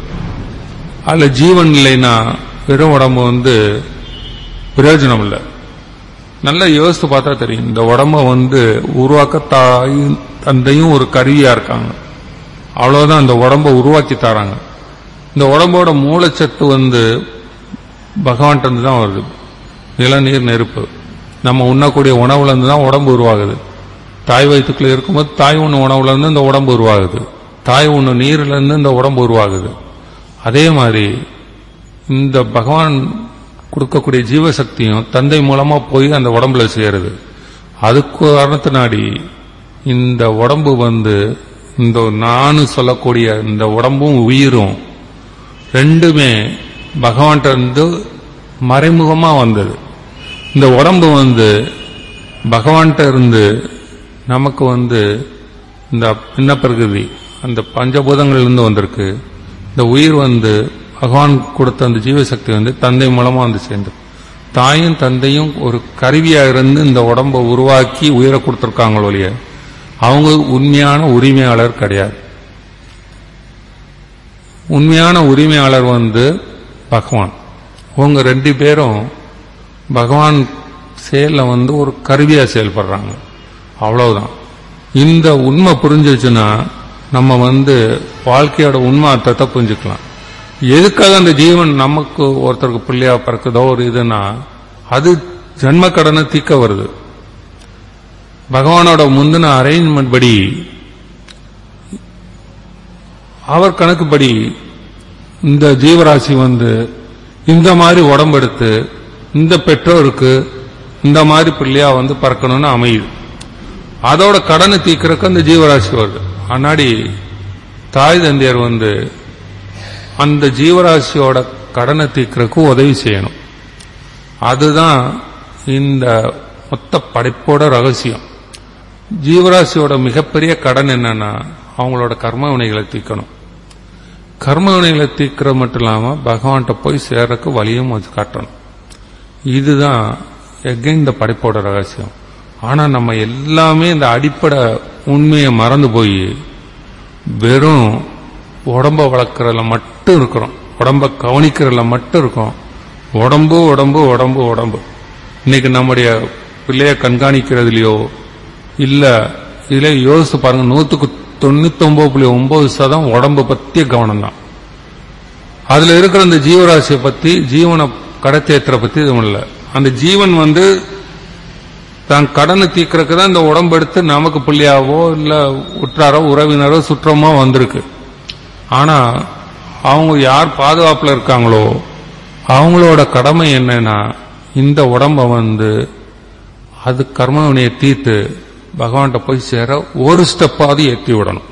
அதுல ஜீவன் இல்லைன்னா வெறும் உடம்பு வந்து பிரயோஜனம் இல்லை நல்லா யோசித்து பார்த்தா தெரியும் இந்த உடம்ப வந்து உருவாக்க தாயும் தந்தையும் ஒரு கருவியா இருக்காங்க அவ்வளவுதான் இந்த உடம்ப உருவாக்கி தராங்க இந்த உடம்போட மூலச்சத்து வந்து பகவான்கிட்ட இருந்து தான் வருது நிலநீர் நெருப்பு நம்ம உண்ணக்கூடிய உணவுல இருந்து தான் உடம்பு உருவாகுது தாய் வயிற்றுக்குள்ள இருக்கும்போது தாய் உண்ண உணவுல இருந்து இந்த உடம்பு உருவாகுது தாய் உண்ண நீர்ல இருந்து இந்த உடம்பு உருவாகுது அதே மாதிரி இந்த பகவான் கொடுக்கக்கூடிய ஜீவசக்தியும் தந்தை மூலமா போய் அந்த உடம்புல சேருது அதுக்கு காரணத்தினாடி இந்த உடம்பு வந்து இந்த நானு சொல்லக்கூடிய இந்த உடம்பும் உயிரும் ரெண்டுமே பகவான்கிட்ட இருந்து மறைமுகமா வந்தது இந்த உடம்பு வந்து பகவான்கிட்ட இருந்து நமக்கு வந்து இந்த பின்ன பிரகிருதி அந்த பஞ்சபூதங்கள்ல இருந்து வந்திருக்கு இந்த உயிர் வந்து பகவான் கொடுத்த அந்த ஜீவசக்தி வந்து தந்தை மூலமா வந்து சேர்ந்து தாயும் தந்தையும் ஒரு கருவியா இருந்து இந்த உடம்பை உருவாக்கி உயிரை கொடுத்திருக்காங்க ஒழிய அவங்க உண்மையான உரிமையாளர் கிடையாது உண்மையான உரிமையாளர் வந்து பகவான் அவங்க ரெண்டு பேரும் பகவான் செயல்ல வந்து ஒரு கருவியா செயல்படுறாங்க அவ்வளவுதான் இந்த உண்மை புரிஞ்சிச்சுன்னா நம்ம வந்து வாழ்க்கையோட உண்மை அர்த்தத்தை புரிஞ்சுக்கலாம் எதுக்காக அந்த ஜீவன் நமக்கு ஒருத்தருக்கு பிள்ளையா பிறக்குதோ ஒரு இதுனா அது ஜன்ம கடனை தீக்க வருது பகவானோட முந்தின அரேஞ்ச்மெண்ட் படி அவர் கணக்குப்படி இந்த ஜீவராசி வந்து இந்த மாதிரி உடம்பெடுத்து இந்த பெற்றோருக்கு இந்த மாதிரி பிள்ளையா வந்து பறக்கணும்னு அமையுது அதோட கடனை தீக்கிறதுக்கு அந்த ஜீவராசி வருது அன்னாடி தாய் தந்தையர் வந்து அந்த ஜீவராசியோட கடனை தீர்க்கறதுக்கு உதவி செய்யணும் அதுதான் இந்த மொத்த படைப்போட ரகசியம் ஜீவராசியோட மிகப்பெரிய கடன் என்னன்னா அவங்களோட கர்ம வினைகளை தீர்க்கணும் கர்ம வினைகளை தீர்க்கறது மட்டும் இல்லாம பகவான்கிட்ட போய் சேர்றதுக்கு வழியும் வச்சு காட்டணும் இதுதான் எகைன் இந்த படைப்போட ரகசியம் ஆனா நம்ம எல்லாமே இந்த அடிப்படை உண்மையை மறந்து போய் வெறும் உடம்ப வளர்க்கறதுல மட்டும் இருக்கிறோம் உடம்ப கவனிக்கிறதுல மட்டும் இருக்கோம் உடம்பு உடம்பு உடம்பு உடம்பு இன்னைக்கு நம்முடைய பிள்ளைய கண்காணிக்கிறதுலயோ இல்ல இதுல யோசிச்சு பாருங்க நூத்துக்கு தொண்ணூத்தி ஒன்பது புள்ளி ஒன்பது சதம் உடம்ப பத்திய கவனம் தான் அதுல இருக்கிற அந்த ஜீவராசியை பத்தி ஜீவனை கடத்தேற்ற பத்தி இதுவும் இல்லை அந்த ஜீவன் வந்து தான் கடனை தீர்க்கறதுக்கு தான் இந்த உடம்பு எடுத்து நமக்கு பிள்ளையாவோ இல்ல உற்றாரோ உறவினரோ சுற்றமோ வந்திருக்கு ஆனா அவங்க யார் பாதுகாப்புல இருக்காங்களோ அவங்களோட கடமை என்னன்னா இந்த உடம்ப வந்து அது கர்மவினையை தீர்த்து பகவான்கிட்ட போய் சேர ஒரு ஸ்டெப்பாவது ஏற்றி விடணும்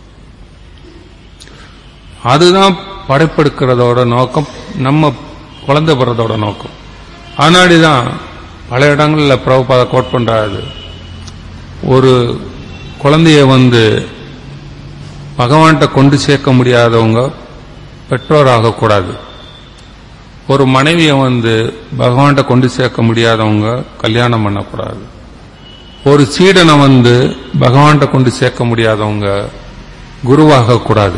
அதுதான் படைப்பெடுக்கிறதோட நோக்கம் நம்ம குழந்தை பெறதோட நோக்கம் அதனாடிதான் பல இடங்கள்ல பிரபுபாத கோட் பண்றாரு ஒரு குழந்தைய வந்து பகவான்கிட்ட கொண்டு சேர்க்க முடியாதவங்க பெற்றோர் ஆகக்கூடாது ஒரு மனைவியை வந்து பகவான்கிட்ட கொண்டு சேர்க்க முடியாதவங்க கல்யாணம் பண்ணக்கூடாது ஒரு சீடனை வந்து பகவான்கிட்ட கொண்டு சேர்க்க முடியாதவங்க குருவாக கூடாது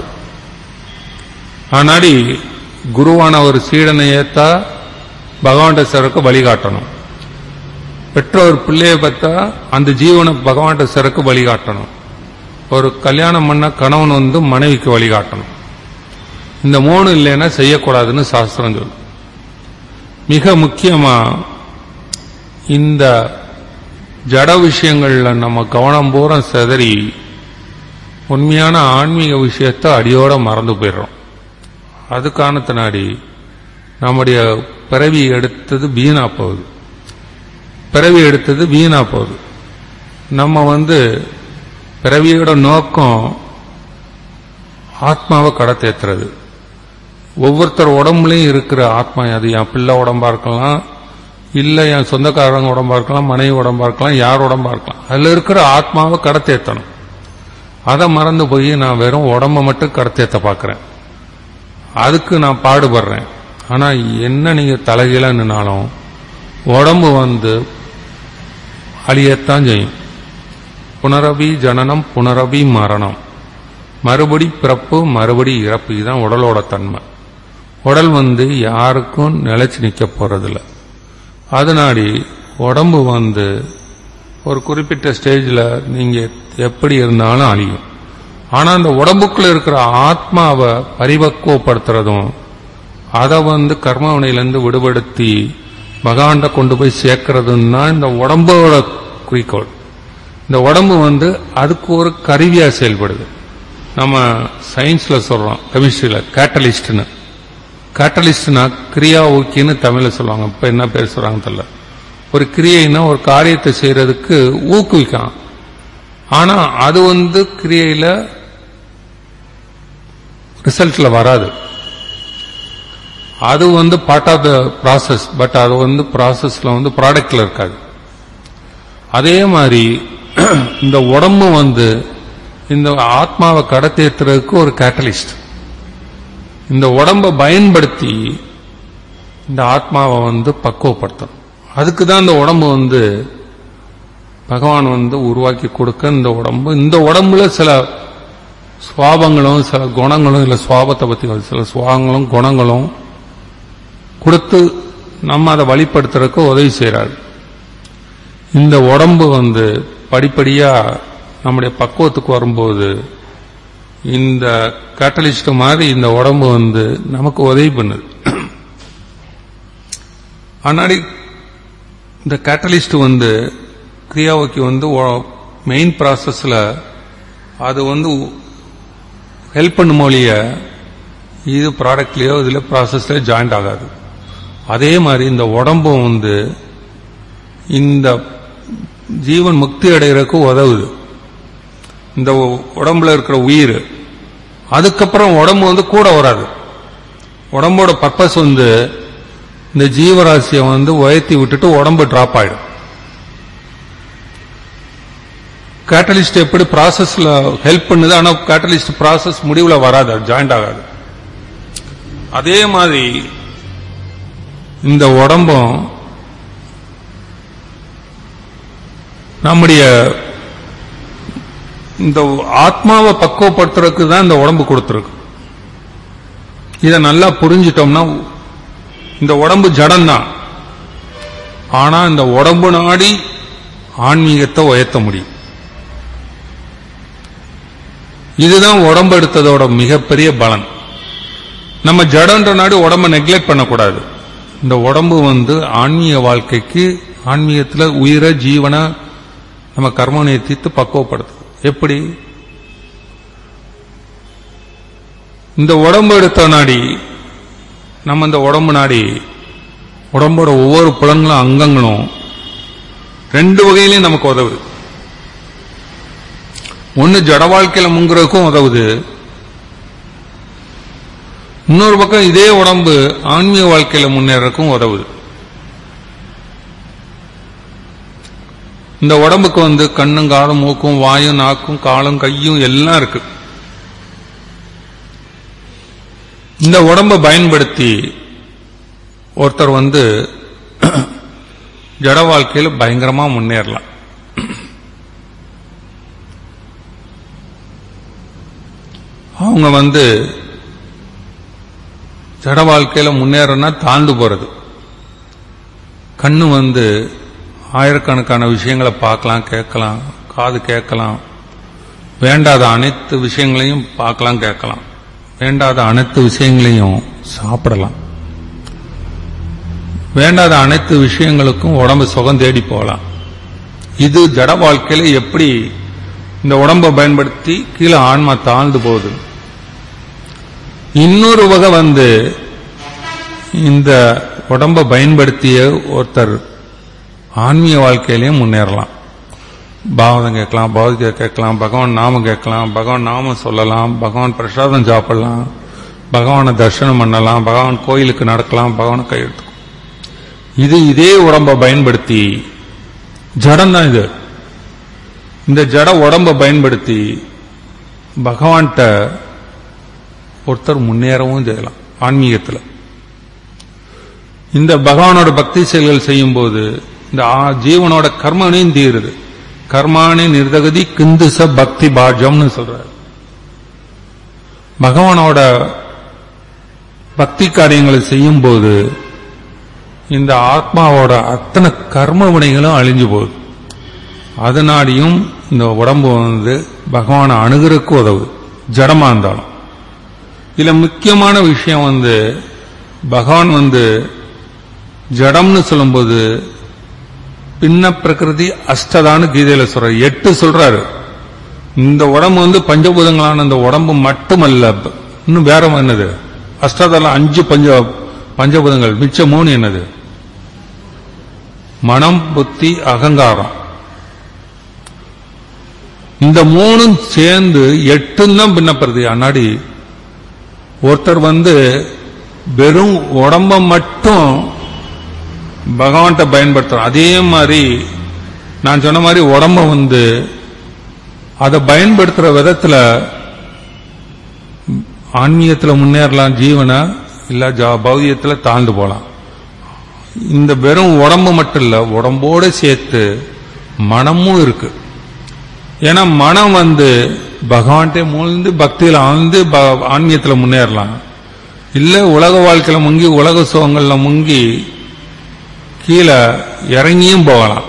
ஆனாடி குருவான ஒரு சீடனை ஏத்தா பகவான்கிட்ட சேரக்கு வழிகாட்டணும் பெற்றோர் பிள்ளைய பார்த்தா அந்த ஜீவனை பகவான்கிட்ட சேரக்கு வழிகாட்டணும் ஒரு கல்யாணம் பண்ண கணவன் வந்து மனைவிக்கு வழிகாட்டணும் இந்த மூணு இல்லைன்னா செய்யக்கூடாதுன்னு சாஸ்திரம் சொல்லு மிக முக்கியமா இந்த ஜட விஷயங்கள்ல நம்ம கவனம் பூரா செதறி உண்மையான ஆன்மீக விஷயத்தை அடியோட மறந்து போயிடுறோம் அது காரணத்தினாடி நம்முடைய பிறவி எடுத்தது வீணா போகுது பிறவி எடுத்தது வீணா போகுது நம்ம வந்து பிறவியோட நோக்கம் ஆத்மாவை கடத்தேத்துறது ஒவ்வொருத்தர் உடம்புலையும் இருக்கிற ஆத்மா அது என் பிள்ளை உடம்பா இருக்கலாம் இல்ல என் சொந்தக்காரங்க உடம்பா இருக்கலாம் மனைவி உடம்பா இருக்கலாம் யார் உடம்பா இருக்கலாம் அதுல இருக்கிற ஆத்மாவை கடத்தேத்தணும் அதை மறந்து போய் நான் வெறும் உடம்ப மட்டும் கடத்தேத்த பார்க்கிறேன் அதுக்கு நான் பாடுபடுறேன் ஆனா என்ன நீங்க தலைகீழ நின்னாலும் உடம்பு வந்து அழியத்தான் செய்யும் புனரபி ஜனனம் புனரபி மரணம் மறுபடி பிறப்பு மறுபடி இறப்பு இதுதான் உடலோட தன்மை உடல் வந்து யாருக்கும் நிலைச்சு நிக்க போறதில்ல அதனாடி உடம்பு வந்து ஒரு குறிப்பிட்ட ஸ்டேஜில் நீங்க எப்படி இருந்தாலும் அழியும் ஆனா அந்த உடம்புக்குள்ள இருக்கிற ஆத்மாவை பரிபக்குவப்படுத்துறதும் அதை வந்து கர்மவினையிலிருந்து விடுபடுத்தி பகவான்கிட்ட கொண்டு போய் சேர்க்கறதும் தான் இந்த உடம்போட குறிக்கோள் இந்த உடம்பு வந்து அதுக்கு ஒரு கருவியா செயல்படுது நம்ம சயின்ஸ்ல சொல்றோம் கெமிஸ்ட்ரியில கேட்டலிஸ்ட்னு கேட்டலிஸ்ட்னா கிரியா ஊக்கின்னு தமிழ்ல சொல்லுவாங்க இப்ப என்ன பேர் சொல்றாங்க தெரியல ஒரு கிரியைனா ஒரு காரியத்தை செய்யறதுக்கு ஊக்குவிக்கலாம் ஆனா அது வந்து கிரியையில ரிசல்ட்ல வராது அது வந்து part of the process but அது வந்து ப்ராசஸ்ல வந்து ப்ராடக்ட்ல இருக்காது அதே மாதிரி இந்த உடம்பு வந்து இந்த ஆத்மாவை கடத்தேத்துறதுக்கு ஒரு கேட்டலிஸ்ட் இந்த உடம்பை பயன்படுத்தி இந்த ஆத்மாவை வந்து பக்குவப்படுத்தணும் அதுக்கு தான் இந்த உடம்பு வந்து பகவான் வந்து உருவாக்கி கொடுக்க இந்த உடம்பு இந்த உடம்புல சில சுவாபங்களும் சில குணங்களும் இல்ல சுவாபத்தை பத்தி வருது. சில சுவாபங்களும் குணங்களும் கொடுத்து நம்ம அதை வழிபடுத்துறதுக்கு உதவி செய்யறாரு இந்த உடம்பு வந்து படிப்படியா நம்முடைய பக்குவத்துக்கு வரும்போது இந்த கேட்டலிஸ்ட் மாதிரி இந்த உடம்பு வந்து நமக்கு உதவி பண்ணுது ஆனாடி இந்த கேட்டலிஸ்ட் வந்து கிரியாவுக்கு வந்து மெயின் ப்ராசஸ்ல அது வந்து ஹெல்ப் பண்ணும் மொழிய இது ப்ராடக்ட்லயோ இதுல ப்ராசஸ்ல ஜாயிண்ட் ஆகாது அதே மாதிரி இந்த உடம்பும் வந்து இந்த ஜீவன் முக்தி அடைகிறதுக்கு உதவுது இந்த உடம்புல இருக்கிற உயிர் அதுக்கப்புறம் உடம்பு வந்து கூட வராது உடம்போட பர்பஸ் வந்து இந்த ஜீவராசியை வந்து உயர்த்தி விட்டுட்டு உடம்பு டிராப் ஆயிடும் கேட்டலிஸ்ட் எப்படி ப்ராசஸ்ல ஹெல்ப் பண்ணுது ஆனா கேட்டலிஸ்ட் ப்ராசஸ் முடிவுல வராது ஜாயிண்ட் ஆகாது அதே மாதிரி இந்த உடம்பும் நம்முடைய இந்த ஆத்மாவை பக்குவப்படுத்துறதுக்கு தான் இந்த உடம்பு கொடுத்துருக்கு இதை நல்லா புரிஞ்சிட்டோம்னா இந்த உடம்பு ஜடம்தான் ஆனா இந்த உடம்பு நாடி ஆன்மீகத்தை உயர்த்த முடியும் இதுதான் உடம்பு எடுத்ததோட மிகப்பெரிய பலன் நம்ம ஜடன்ற நாடு உடம்ப நெக்லெக்ட் பண்ணக்கூடாது இந்த உடம்பு வந்து ஆன்மீக வாழ்க்கைக்கு ஆன்மீகத்துல உயிரை ஜீவனை நம்ம கர்மனையை தீர்த்து பக்குவப்படுத்து எப்படி இந்த உடம்பு எடுத்த நாடி நம்ம இந்த உடம்பு நாடி உடம்போட ஒவ்வொரு புலன்களும் அங்கங்களும் ரெண்டு வகையிலையும் நமக்கு உதவுது ஒன்னு ஜட வாழ்க்கையில முங்குறதுக்கும் உதவுது இன்னொரு பக்கம் இதே உடம்பு ஆன்மீக வாழ்க்கையில முன்னேறதுக்கும் உதவுது இந்த உடம்புக்கு வந்து கண்ணும் காலும் மூக்கும் வாயும் நாக்கும் காலும் கையும் எல்லாம் இருக்கு இந்த உடம்பை பயன்படுத்தி ஒருத்தர் வந்து ஜட வாழ்க்கையில பயங்கரமா முன்னேறலாம் அவங்க வந்து ஜட வாழ்க்கையில முன்னேறனா தாழ்ந்து போறது கண்ணு வந்து ஆயிரக்கணக்கான விஷயங்களை பார்க்கலாம் கேட்கலாம் காது கேட்கலாம் வேண்டாத அனைத்து விஷயங்களையும் பார்க்கலாம் கேட்கலாம் வேண்டாத அனைத்து விஷயங்களையும் சாப்பிடலாம் வேண்டாத அனைத்து விஷயங்களுக்கும் உடம்பு சுகம் தேடி போகலாம் இது ஜட வாழ்க்கையில எப்படி இந்த உடம்பை பயன்படுத்தி கீழே ஆன்மா தாழ்ந்து போகுது இன்னொரு வகை வந்து இந்த உடம்பை பயன்படுத்திய ஒருத்தர் ஆன்மீக வாழ்க்கையிலையும் முன்னேறலாம் பாவதம் கேட்கலாம் பௌதிக கேட்கலாம் பகவான் நாமம் கேட்கலாம் பகவான் நாமம் சொல்லலாம் பகவான் பிரசாதம் சாப்பிடலாம் பகவானை தரிசனம் பண்ணலாம் பகவான் கோயிலுக்கு நடக்கலாம் பகவானை கையெழுத்து இது இதே உடம்பை பயன்படுத்தி ஜடம் தான் இது இந்த ஜட உடம்பை பயன்படுத்தி பகவான்கிட்ட ஒருத்தர் முன்னேறவும் செய்யலாம் ஆன்மீகத்தில் இந்த பகவானோட பக்தி செயல்கள் செய்யும் போது இந்த ஆ- ஜீவனோட கர்மனையும் தீருது கர்மானி நிர்தகதி கிந்துச பக்தி பாஜம்னு சொல்றாரு பகவானோட பக்தி காரியங்களை செய்யும் போது இந்த ஆத்மாவோட அத்தனை கர்ம வினைகளும் அழிஞ்சு போகுது அதனாடியும் இந்த உடம்பு வந்து பகவானை அணுகிறதுக்கு உதவுது ஜடமா இருந்தாலும் இதுல முக்கியமான விஷயம் வந்து பகவான் வந்து ஜடம்னு சொல்லும்போது பின்ன பிரகிருதி அஷ்டதான்னு கீதையில சொல்றாரு எட்டு சொல்றாரு இந்த உடம்பு வந்து பஞ்சபூதங்களான இந்த உடம்பு மட்டுமல்ல இன்னும் வேற என்னது அஷ்டதால அஞ்சு பஞ்ச பஞ்சபூதங்கள் மிச்ச மூணு என்னது மனம் புத்தி அகங்காரம் இந்த மூணும் சேர்ந்து எட்டும் தான் பின்னப்படுது அன்னாடி ஒருத்தர் வந்து வெறும் உடம்ப மட்டும் பகவான்கிட்ட பயன்படுத்துறோம் அதே மாதிரி நான் சொன்ன மாதிரி உடம்ப வந்து அதை பயன்படுத்துற விதத்துல ஆன்மீகத்துல முன்னேறலாம் ஜீவனை இல்ல ஜா- பௌதியத்துல தாழ்ந்து போலாம் இந்த வெறும் உடம்பு மட்டும் இல்ல உடம்போட சேர்த்து மனமும் இருக்கு ஏன்னா மனம் வந்து பகவான்கிட்ட மூழ்ந்து பக்தியில ஆழ்ந்து ப- ஆன்மீகத்துல முன்னேறலாம் இல்ல உலக வாழ்க்கையில முங்கி உலக சுகங்கள்ல முங்கி கீழே இறங்கியும் போகலாம்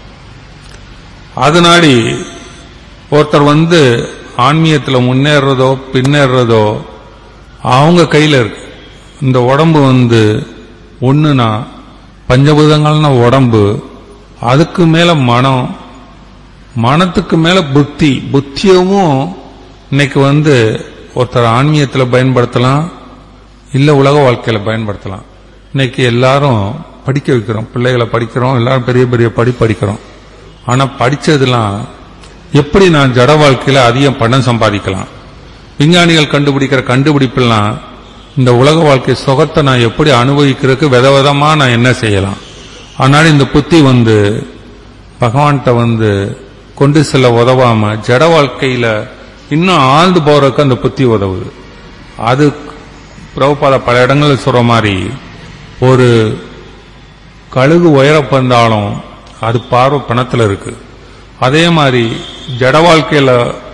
அதனாடி ஒருத்தர் வந்து ஆன்மீகத்துல முன்னேறதோ பின்னேறதோ அவங்க கையில இருக்கு இந்த உடம்பு வந்து ஒண்ணுனா பஞ்சபூதங்கள்னா உடம்பு அதுக்கு மேல மனம் மனத்துக்கு மேல புத்தி புத்தியவும் இன்னைக்கு வந்து ஒருத்தர் ஆன்மீகத்துல பயன்படுத்தலாம் இல்ல உலக வாழ்க்கையில பயன்படுத்தலாம் இன்னைக்கு எல்லாரும் படிக்க வைக்கிறோம் பிள்ளைகளை படிக்கிறோம் எல்லாரும் பெரிய பெரிய படி படிக்கிறோம் ஆனா படிச்சதெல்லாம் எப்படி நான் ஜட வாழ்க்கையில அதிகம் பணம் சம்பாதிக்கலாம் விஞ்ஞானிகள் கண்டுபிடிக்கிற கண்டுபிடிப்பெல்லாம் இந்த உலக வாழ்க்கை சுகத்தை நான் எப்படி அனுபவிக்கிறதுக்கு விதவிதமா நான் என்ன செய்யலாம் அதனால இந்த புத்தி வந்து பகவான்கிட்ட வந்து கொண்டு செல்ல உதவாம ஜட வாழ்க்கையில இன்னும் ஆழ்ந்து போறதுக்கு அந்த புத்தி உதவுது அது பிரபுபாத பல இடங்கள்ல சொல்ற மாதிரி ஒரு கழுகு உயரப் வந்தாலும் அது பார்வை பணத்துல இருக்கு அதே மாதிரி ஜட வாழ்க்கையில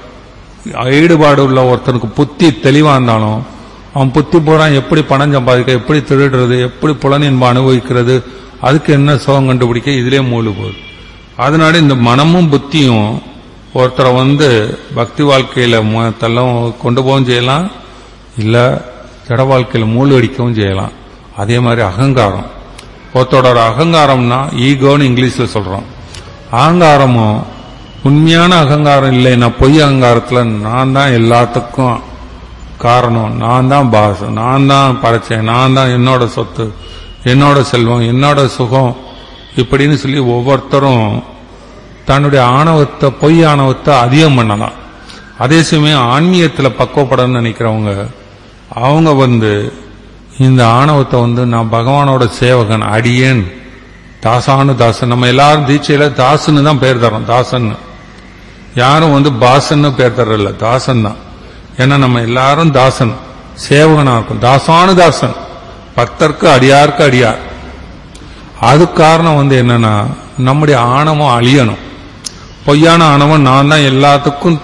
ஈடுபாடு உள்ள ஒருத்தனுக்கு புத்தி தெளிவா இருந்தாலும் அவன் புத்தி பூரா எப்படி பணம் சம்பாதிக்க எப்படி திருடுறது எப்படி புலனின்பம் அனுபவிக்கிறது அதுக்கு என்ன சுகம் கண்டுபிடிக்க இதுலயே மூழ்கு போகுது அதனால இந்த மனமும் புத்தியும் ஒருத்தரை வந்து பக்தி வாழ்க்கையில மு- தள்ள கொண்டு போகவும் செய்யலாம் இல்ல ஜட வாழ்க்கையில மூழ்கு அடிக்கவும் செய்யலாம் அதே மாதிரி அகங்காரம் ஒருத்தரோட அகங்காரம்னா ஈகோன்னு இங்கிலீஷ்ல சொல்றோம் அகங்காரமும் உண்மையான அகங்காரம் இல்லைன்னா பொய் அகங்காரத்துல நான் தான் எல்லாத்துக்கும் காரணம் நான் தான் பாஸ் நான் தான் படைச்சேன் நான் தான் என்னோட சொத்து என்னோட செல்வம் என்னோட சுகம் இப்படின்னு சொல்லி ஒவ்வொருத்தரும் தன்னுடைய ஆணவத்தை பொய் ஆணவத்தை அதிகம் பண்ணலாம் அதே சமயம் ஆன்மீகத்துல பக்குவப்படணும்னு நினைக்கிறவங்க அவங்க வந்து இந்த ஆணவத்தை வந்து நான் பகவானோட சேவகன் அடியேன் தாசானு தாசன் நம்ம எல்லாரும் தீட்சையில தாசன்னு தான் பேர் தரோம் தாசன்னு யாரும் வந்து பாசன்னு பேர் தரல தாசன் தான் ஏன்னா நம்ம எல்லாரும் தாசன் சேவகனா இருக்கும் தாசானு தாசன் பக்தருக்கு அடியாருக்கு அடியார் அது காரணம் வந்து என்னன்னா நம்முடைய ஆணவம் அழியணும் பொய்யான ஆணவம் நான் தான் எல்லாத்துக்கும்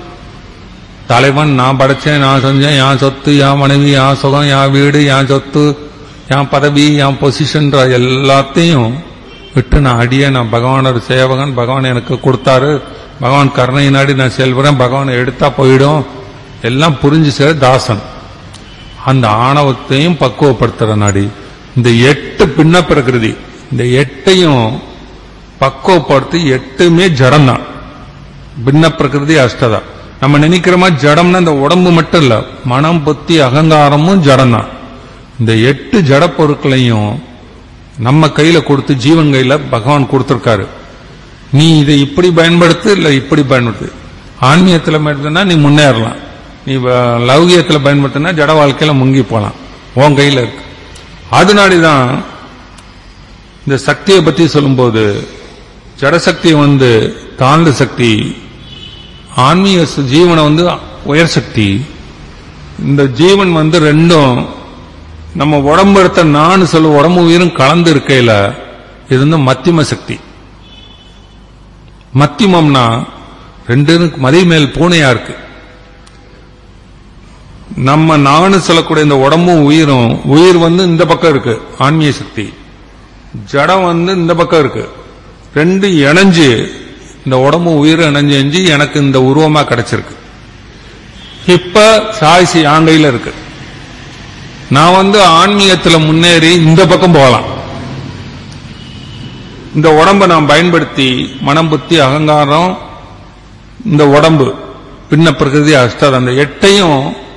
தலைவன் நான் படைச்சேன் நான் செஞ்சேன் என் சொத்து என் மனைவி என் சுகம் என் வீடு என் சொத்து என் பதவி என் பொசிஷன்ற எல்லாத்தையும் விட்டு நான் அடிய நான் பகவானோட சேவகன் பகவான் எனக்கு கொடுத்தாரு பகவான் கருணை நாடி நான் செல்கிறேன் பகவான் எடுத்தா போயிடும் எல்லாம் புரிஞ்சு சேர தாசன் அந்த ஆணவத்தையும் பக்குவப்படுத்துற நாடி இந்த எட்டு பின்ன பிரகிருதி இந்த எட்டையும் பக்குவப்படுத்தி எட்டுமே ஜடம்தான் பின்ன பிரகிருதி அஷ்டதா நம்ம நினைக்கிற மாதிரி ஜடம்னா இந்த உடம்பு மட்டும் இல்ல மனம் புத்தி அகங்காரமும் ஜடம்தான் இந்த எட்டு ஜட பொருட்களையும் நம்ம கையில கொடுத்து ஜீவன் கையில பகவான் கொடுத்திருக்காரு நீ இதை இப்படி பயன்படுத்து இல்ல இப்படி பயன்படுத்து ஆன்மீகத்துல பயன்படுத்தினா நீ முன்னேறலாம் நீ வ- லௌகியத்துல பயன்படுத்தினா ஜட வாழ்க்கையில முங்கி போலாம் உன் கையில இருக்கு அதனாடிதான் இந்த சக்தியை பத்தி சொல்லும்போது ஜடசக்தி வந்து தாழ்ந்த சக்தி ஆன்மீக ச- ஜீவனை வந்து உயர் சக்தி இந்த ஜீவன் வந்து ரெண்டும் நம்ம உடம்பு எடுத்த நான் சொல்ல உடம்பு உயிரும் கலந்து இருக்கையில இது வந்து மத்திம சக்தி மத்திமம்னா ரெண்டு மதி மேல் பூனையா இருக்கு நம்ம நானு சொல்லக்கூடிய இந்த உடம்பும் உயிரும் உயிர் வந்து இந்த பக்கம் இருக்கு ஆன்மீக சக்தி ஜடம் வந்து இந்த பக்கம் இருக்கு ரெண்டு இணைஞ்சு இந்த உடம்பு உயிர் இணைஞ்சு இணைஞ்சு எனக்கு இந்த உருவமா கிடைச்சிருக்கு இப்ப சாய்ஸ் என் கையில இருக்கு நான் வந்து ஆன்மீகத்துல முன்னேறி இந்த பக்கம் போகலாம் இந்த உடம்பை நான் பயன்படுத்தி மனம் புத்தி அகங்காரம் இந்த உடம்பு பின்ன பிரகிருதி அஷ்டாத அந்த எட்டையும்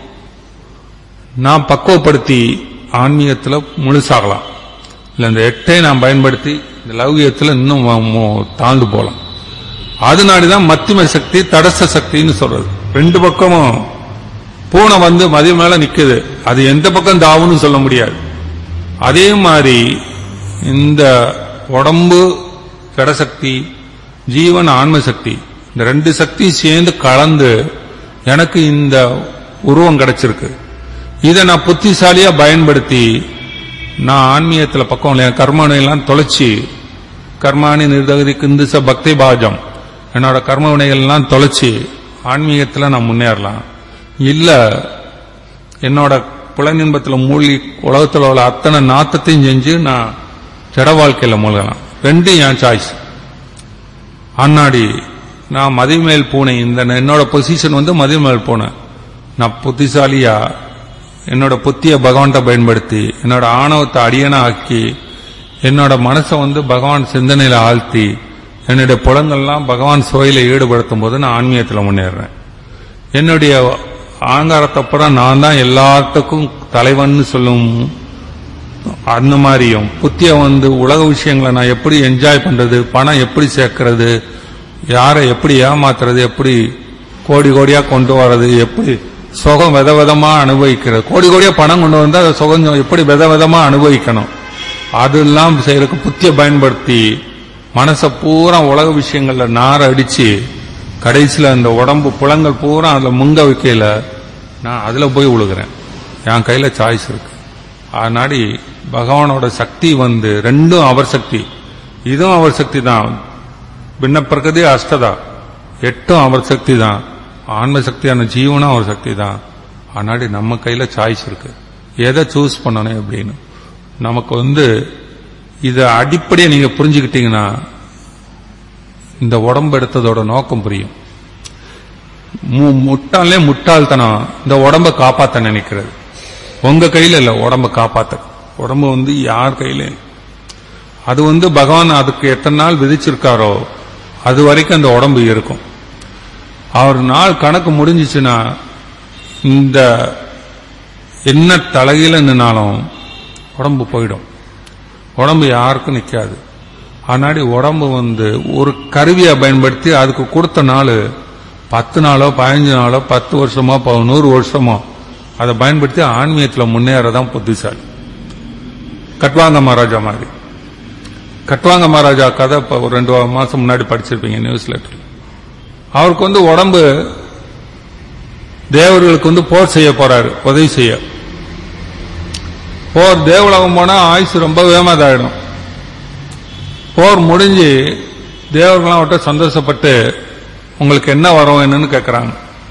நான் பக்குவப்படுத்தி ஆன்மீகத்துல முழுசாகலாம் இல்ல இந்த எட்டை நான் பயன்படுத்தி இந்த லௌகியத்துல இன்னும் ம- மு- தாழ்ந்து போகலாம் அதனாடிதான் மத்திம சக்தி தடச சக்தின்னு சொல்றது ரெண்டு பக்கமும் பூனை வந்து மதி மேல நிக்குது அது எந்த பக்கம் தாவுன்னு சொல்ல முடியாது அதே மாதிரி இந்த உடம்பு ஜடசக்தி ஜீவன் ஆன்ம சக்தி இந்த ரெண்டு சக்தி சேர்ந்து கலந்து எனக்கு இந்த உருவம் கிடைச்சிருக்கு இதை நான் புத்திசாலியா பயன்படுத்தி நான் ஆன்மீகத்துல பக்கம் இல்லையா கர்மனை எல்லாம் தொலைச்சி கர்மானி நிர்தகதி கிந்துச பக்தி பாஜம் என்னோட கர்ம வினைகள் எல்லாம் தொலைச்சி ஆன்மீகத்துல நான் முன்னேறலாம் இல்ல என்னோட புலனின்பத்துல மூழ்கி உலகத்துல உள்ள அத்தனை நாத்தத்தையும் செஞ்சு நான் ஜட வாழ்க்கையில மூழ்கலாம் ரெண்டும் என் சாய்ஸ் அண்ணாடி நான் மதிமேல் பூனை இந்த என்னோட பொசிஷன் வந்து மதிமேல் பூனை நான் புத்திசாலியா என்னோட புத்திய பகவான்கிட்ட பயன்படுத்தி என்னோட ஆணவத்தை அடியனா ஆக்கி என்னோட மனசை வந்து பகவான் சிந்தனையில ஆழ்த்தி என்னுடைய புலங்கள்லாம் பகவான் சுவையில ஈடுபடுத்தும் போது நான் ஆன்மீகத்துல முன்னேறேன் என்னுடைய ஆங்காரத்தை அப்புறம் நான் தான் எல்லாத்துக்கும் தலைவன்னு சொல்லும் அந்த மாதிரியும் புத்திய வந்து உலக விஷயங்களை நான் எப்படி என்ஜாய் பண்றது பணம் எப்படி சேர்க்கறது யாரை எப்படி ஏமாத்துறது எப்படி கோடி கோடியா கொண்டு வர்றது எப்படி சுகம் வித விதமா அனுபவிக்கிறது கோடி கோடியா பணம் கொண்டு வந்தா அதை சுகம் எப்படி வித விதமா அனுபவிக்கணும் அதெல்லாம் செய்யறதுக்கு புத்திய பயன்படுத்தி மனசை பூரா உலக விஷயங்கள்ல நார அடிச்சு கடைசியில அந்த உடம்பு புலங்கள் பூரா அதுல முங்க வைக்கையில நான் அதுல போய் விழுகிறேன் என் கையில சாய்ஸ் இருக்கு அதனாடி பகவானோட சக்தி வந்து ரெண்டும் அவர் சக்தி இதுவும் அவர் சக்தி தான் பின்ன பிரகதி அஷ்டதா எட்டும் அவர் சக்தி தான் ஆன்ம சக்தியான ஜீவனும் அவர் சக்தி தான் ஆனாடி நம்ம கையில சாய்ஸ் இருக்கு எதை சூஸ் பண்ணணும் அப்படின்னு நமக்கு வந்து இத அடிப்படையை நீங்க புரிஞ்சுக்கிட்டீங்கன்னா இந்த உடம்பு எடுத்ததோட நோக்கம் புரியும் மு- முட்டாளே முட்டாள்தனம் இந்த உடம்ப காப்பாத்த நினைக்கிறது உங்க கையில இல்ல உடம்ப காப்பாத்த உடம்பு வந்து யார் கையில இல்ல. அது வந்து பகவான் அதுக்கு எத்தனை நாள் விதிச்சிருக்காரோ அது வரைக்கும் அந்த உடம்பு இருக்கும் அவர் நாள் கணக்கு முடிஞ்சிச்சுன்னா இந்த என்ன தலையில நின்னாலும் உடம்பு போயிடும் உடம்பு யாருக்கும் நிக்காது ஆனாடி உடம்பு வந்து ஒரு கருவியை பயன்படுத்தி அதுக்கு கொடுத்த நாள் பத்து நாளோ பதினஞ்சு நாளோ பத்து வருஷமோ ப- நூறு வருஷமோ அதை பயன்படுத்தி ஆன்மீகத்தில் முன்னேறதான் புத்திசாலி கட்வாங்க மகாராஜா மாதிரி கட்வாங்க மகாராஜா கதை இப்போ ஒரு ரெண்டு மாசம் முன்னாடி படிச்சிருப்பீங்க நியூஸ் லெட்டர் அவருக்கு வந்து உடம்பு தேவர்களுக்கு வந்து போர் செய்ய போறாரு உதவி செய்ய போர் தேவலகம் போனா ஆயுசு ரொம்ப வேகமாதாயிடும் போர் முடிஞ்சு தேவர்கள்லாம் அவர்கிட்ட சந்தோஷப்பட்டு உங்களுக்கு என்ன வரும் என்னன்னு கேட்கறாங்க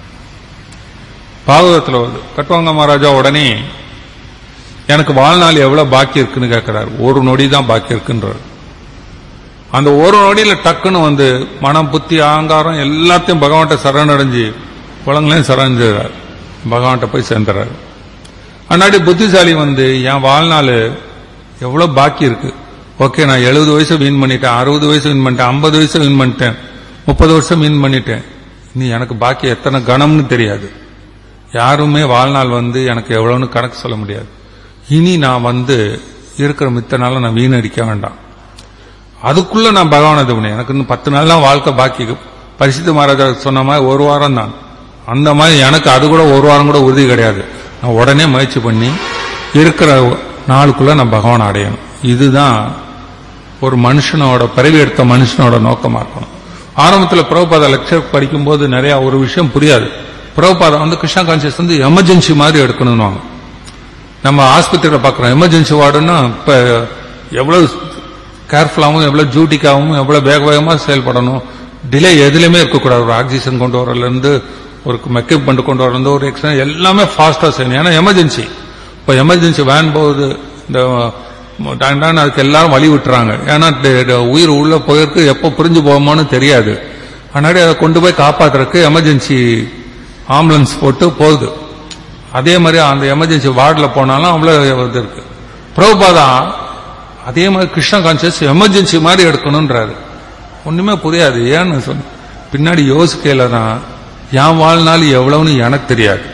பாகவதத்தில் வருது கட்டுவாங்க மகாராஜா உடனே எனக்கு வாழ்நாள் எவ்வளவு பாக்கி இருக்குன்னு கேட்கிறாரு ஒரு நொடி தான் பாக்கி இருக்குன்றார் அந்த ஒரு நொடியில டக்குன்னு வந்து மனம் புத்தி ஆங்காரம் எல்லாத்தையும் பகவான்கிட்ட சரணடைஞ்சு குளங்களையும் சரணடைஞ்சார் பகவான்கிட்ட போய் சேர்ந்துறாரு அன்னாடி புத்திசாலி வந்து என் வாழ்நாள் எவ்வளவு பாக்கி இருக்கு ஓகே நான் எழுபது வயசு வீண் பண்ணிட்டேன் அறுபது வயசு வீண் பண்ணிட்டேன் ஐம்பது வயசு வீண் பண்ணிட்டேன் முப்பது வருஷம் வீண் பண்ணிட்டேன் நீ எனக்கு பாக்கி எத்தனை கணம்னு தெரியாது யாருமே வாழ்நாள் வந்து எனக்கு எவ்வளவுன்னு கணக்கு சொல்ல முடியாது இனி நான் வந்து இருக்கிற மித்த நாள நான் வீணடிக்க வேண்டாம் அதுக்குள்ள நான் பகவான் இது பண்ணேன் எனக்கு இன்னும் பத்து நாள் தான் வாழ்க்கை பாக்கி பரிசுத்த மகாராஜா சொன்ன மாதிரி ஒரு வாரம் தான் அந்த மாதிரி எனக்கு அது கூட ஒரு வாரம் கூட உறுதி கிடையாது நான் உடனே முயற்சி பண்ணி இருக்கிற நாளுக்குள்ள நான் பகவான் அடையணும் இதுதான் ஒரு மனுஷனோட பிறவி எடுத்த மனுஷனோட நோக்கமா இருக்கணும் ஆரம்பத்தில் பிரபுபாதா லெக்சர் படிக்கும்போது நிறைய ஒரு விஷயம் புரியாது பிரபுபாதா வந்து கிருஷ்ணா கான்சியஸ் வந்து எமர்ஜென்சி மாதிரி எடுக்கணும்னு நம்ம ஆஸ்பத்திரியில் பார்க்குறோம் எமர்ஜென்சி வார்டுன்னா இப்போ எவ்வளவு கேர்ஃபுல்லாகவும் எவ்வளவு ஜூட்டிக்காகவும் எவ்வளவு வேக வேகமாக செயல்படணும் டிலே எதுலையுமே இருக்கக்கூடாது ஒரு ஆக்சிஜன் கொண்டு வரலேருந்து ஒரு எக்யூப்மெண்ட் கொண்டு வரலேருந்து ஒரு எக்ஸ்ட்ரா எல்லாமே ஃபாஸ்ட்டாக செய்யணும் ஏன்னா எமர்ஜென்சி இப்போ எமர்ஜென்சி வேன் போகுது இந்த டாண்டான்னு அதுக்கு எல்லாரும் வழி விட்டுறாங்க ஏன்னா ட- ட- உயிர் உள்ள போயிருக்கு எப்போ புரிஞ்சு போகுமோன்னு தெரியாது அதனால அதை கொண்டு போய் காப்பாத்துறதுக்கு எமர்ஜென்சி ஆம்புலன்ஸ் போட்டு போகுது அதே மாதிரி அந்த எமர்ஜென்சி வார்டில் போனாலும் அவ்வளோ இது இருக்கு பிரபுபாதா அதே மாதிரி கிருஷ்ண கான்சியஸ் எமர்ஜென்சி மாதிரி எடுக்கணுன்றாரு ஒண்ணுமே புரியாது ஏன்னு சொன்ன பின்னாடி யோசிக்கையில தான் என் வாழ்நாள் எவ்வளவுன்னு எனக்கு தெரியாது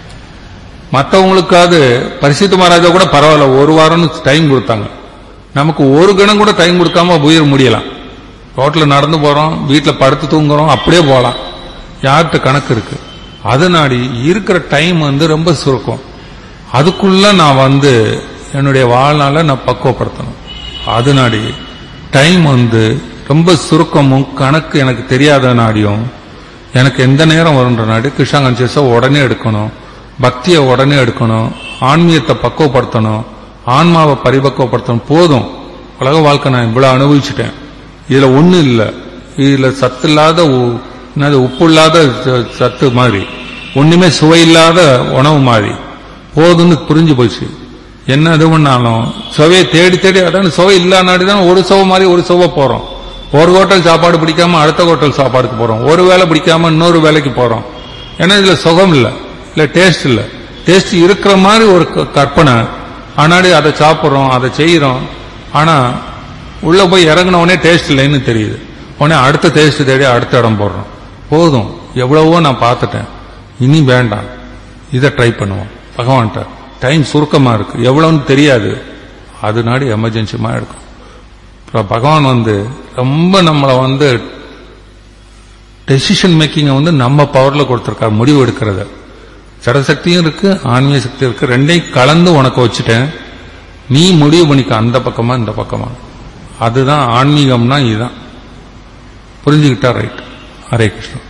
மற்றவங்களுக்காவது பரிசுத்த மகாராஜா கூட பரவாயில்ல ஒரு வாரம்னு டைம் கொடுத்தாங்க நமக்கு ஒரு கணம் கூட டைம் கொடுக்காம உயிர் முடியலாம் ரோட்ல நடந்து போறோம் வீட்டுல படுத்து தூங்குறோம் அப்படியே போகலாம் யார்கிட்ட கணக்கு இருக்கு அதனாடி இருக்கிற டைம் வந்து ரொம்ப சுருக்கம் அதுக்குள்ள நான் வந்து என்னுடைய வாழ்நாளை நான் பக்குவப்படுத்தணும் அதனாடி டைம் வந்து ரொம்ப சுருக்கமும் கணக்கு எனக்கு தெரியாத நாடியும் எனக்கு எந்த நேரம் வரும்ன்ற நாடி கிருஷ்ணா கான்சியஸை உடனே எடுக்கணும் பக்தியை உடனே எடுக்கணும் ஆன்மீகத்தை பக்குவப்படுத்தணும் ஆன்மாவை பரிபக்குவப்படுத்தணும் போதும் உலக வாழ்க்கை நான் இவ்வளவு அனுபவிச்சுட்டேன் இதுல ஒண்ணு இல்ல இதுல சத்து இல்லாத உ- என்னது உப்பு இல்லாத ச- சத்து மாதிரி ஒண்ணுமே சுவை இல்லாத உணவு மாதிரி போதும்னு புரிஞ்சு போச்சு என்ன இது பண்ணாலும் சுவையை தேடி தேடி அதான் சுவை இல்லா நாடி தான் ஒரு சுவை மாதிரி ஒரு சுவை போறோம் ஒரு ஹோட்டல் சாப்பாடு பிடிக்காம அடுத்த ஹோட்டல் சாப்பாடுக்கு போறோம் ஒரு வேலை பிடிக்காம இன்னொரு வேலைக்கு போறோம் ஏன்னா இதுல சுகம் இல்ல இல்ல டேஸ்ட் இல்ல டேஸ்ட் இருக்கிற மாதிரி ஒரு க- கற்பனை ஆனாடி அதை சாப்பிடுறோம் அதை செய்யறோம் ஆனா உள்ள போய் இறங்கின உடனே டேஸ்ட் இல்லைன்னு தெரியுது உடனே அடுத்த டேஸ்ட் தேடி அடுத்த இடம் போடுறோம் போதும் எவ்வளவோ நான் பார்த்துட்டேன் இனி வேண்டாம் இதை ட்ரை பண்ணுவோம் பகவான்கிட்ட டைம் சுருக்கமா இருக்கு எவ்வளவுன்னு தெரியாது அது நாடி எமர்ஜென்சிமா இருக்கும் அப்புறம் பகவான் வந்து ரொம்ப நம்மளை வந்து டெசிஷன் மேக்கிங்கை வந்து நம்ம பவர்ல கொடுத்திருக்காரு முடிவு எடுக்கிறத சடசக்தியும் இருக்கு ஆன்மீக சக்தி இருக்கு ரெண்டையும் கலந்து உனக்கு வச்சுட்டேன் நீ முடிவு பண்ணிக்க அந்த பக்கமா இந்த பக்கமா அதுதான் ஆன்மீகம்னா இதுதான் புரிஞ்சுக்கிட்டா ரைட் ஹரே கிருஷ்ணன்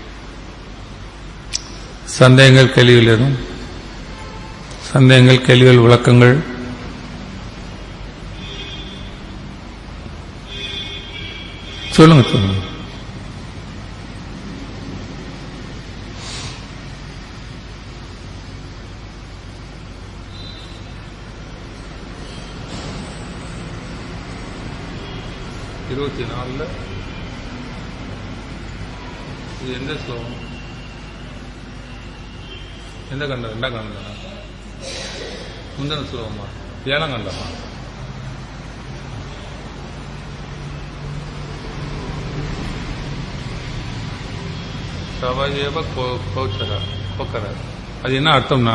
சந்தேகங்கள் கேள்விகள் எதுவும் சந்தேகங்கள் கேள்விகள் விளக்கங்கள் சொல்லுங்க சொல்லுங்க இருபத்தி நாலுல இது எந்த ஸ்லோகம் எந்த கண்டம் ரெண்டாம் கண்டம் முந்தின ஸ்லோகமா ஏழாம் கண்டமா சவயேவ கோ- கோச்சர கோக்கர அது என்ன அர்த்தம்னா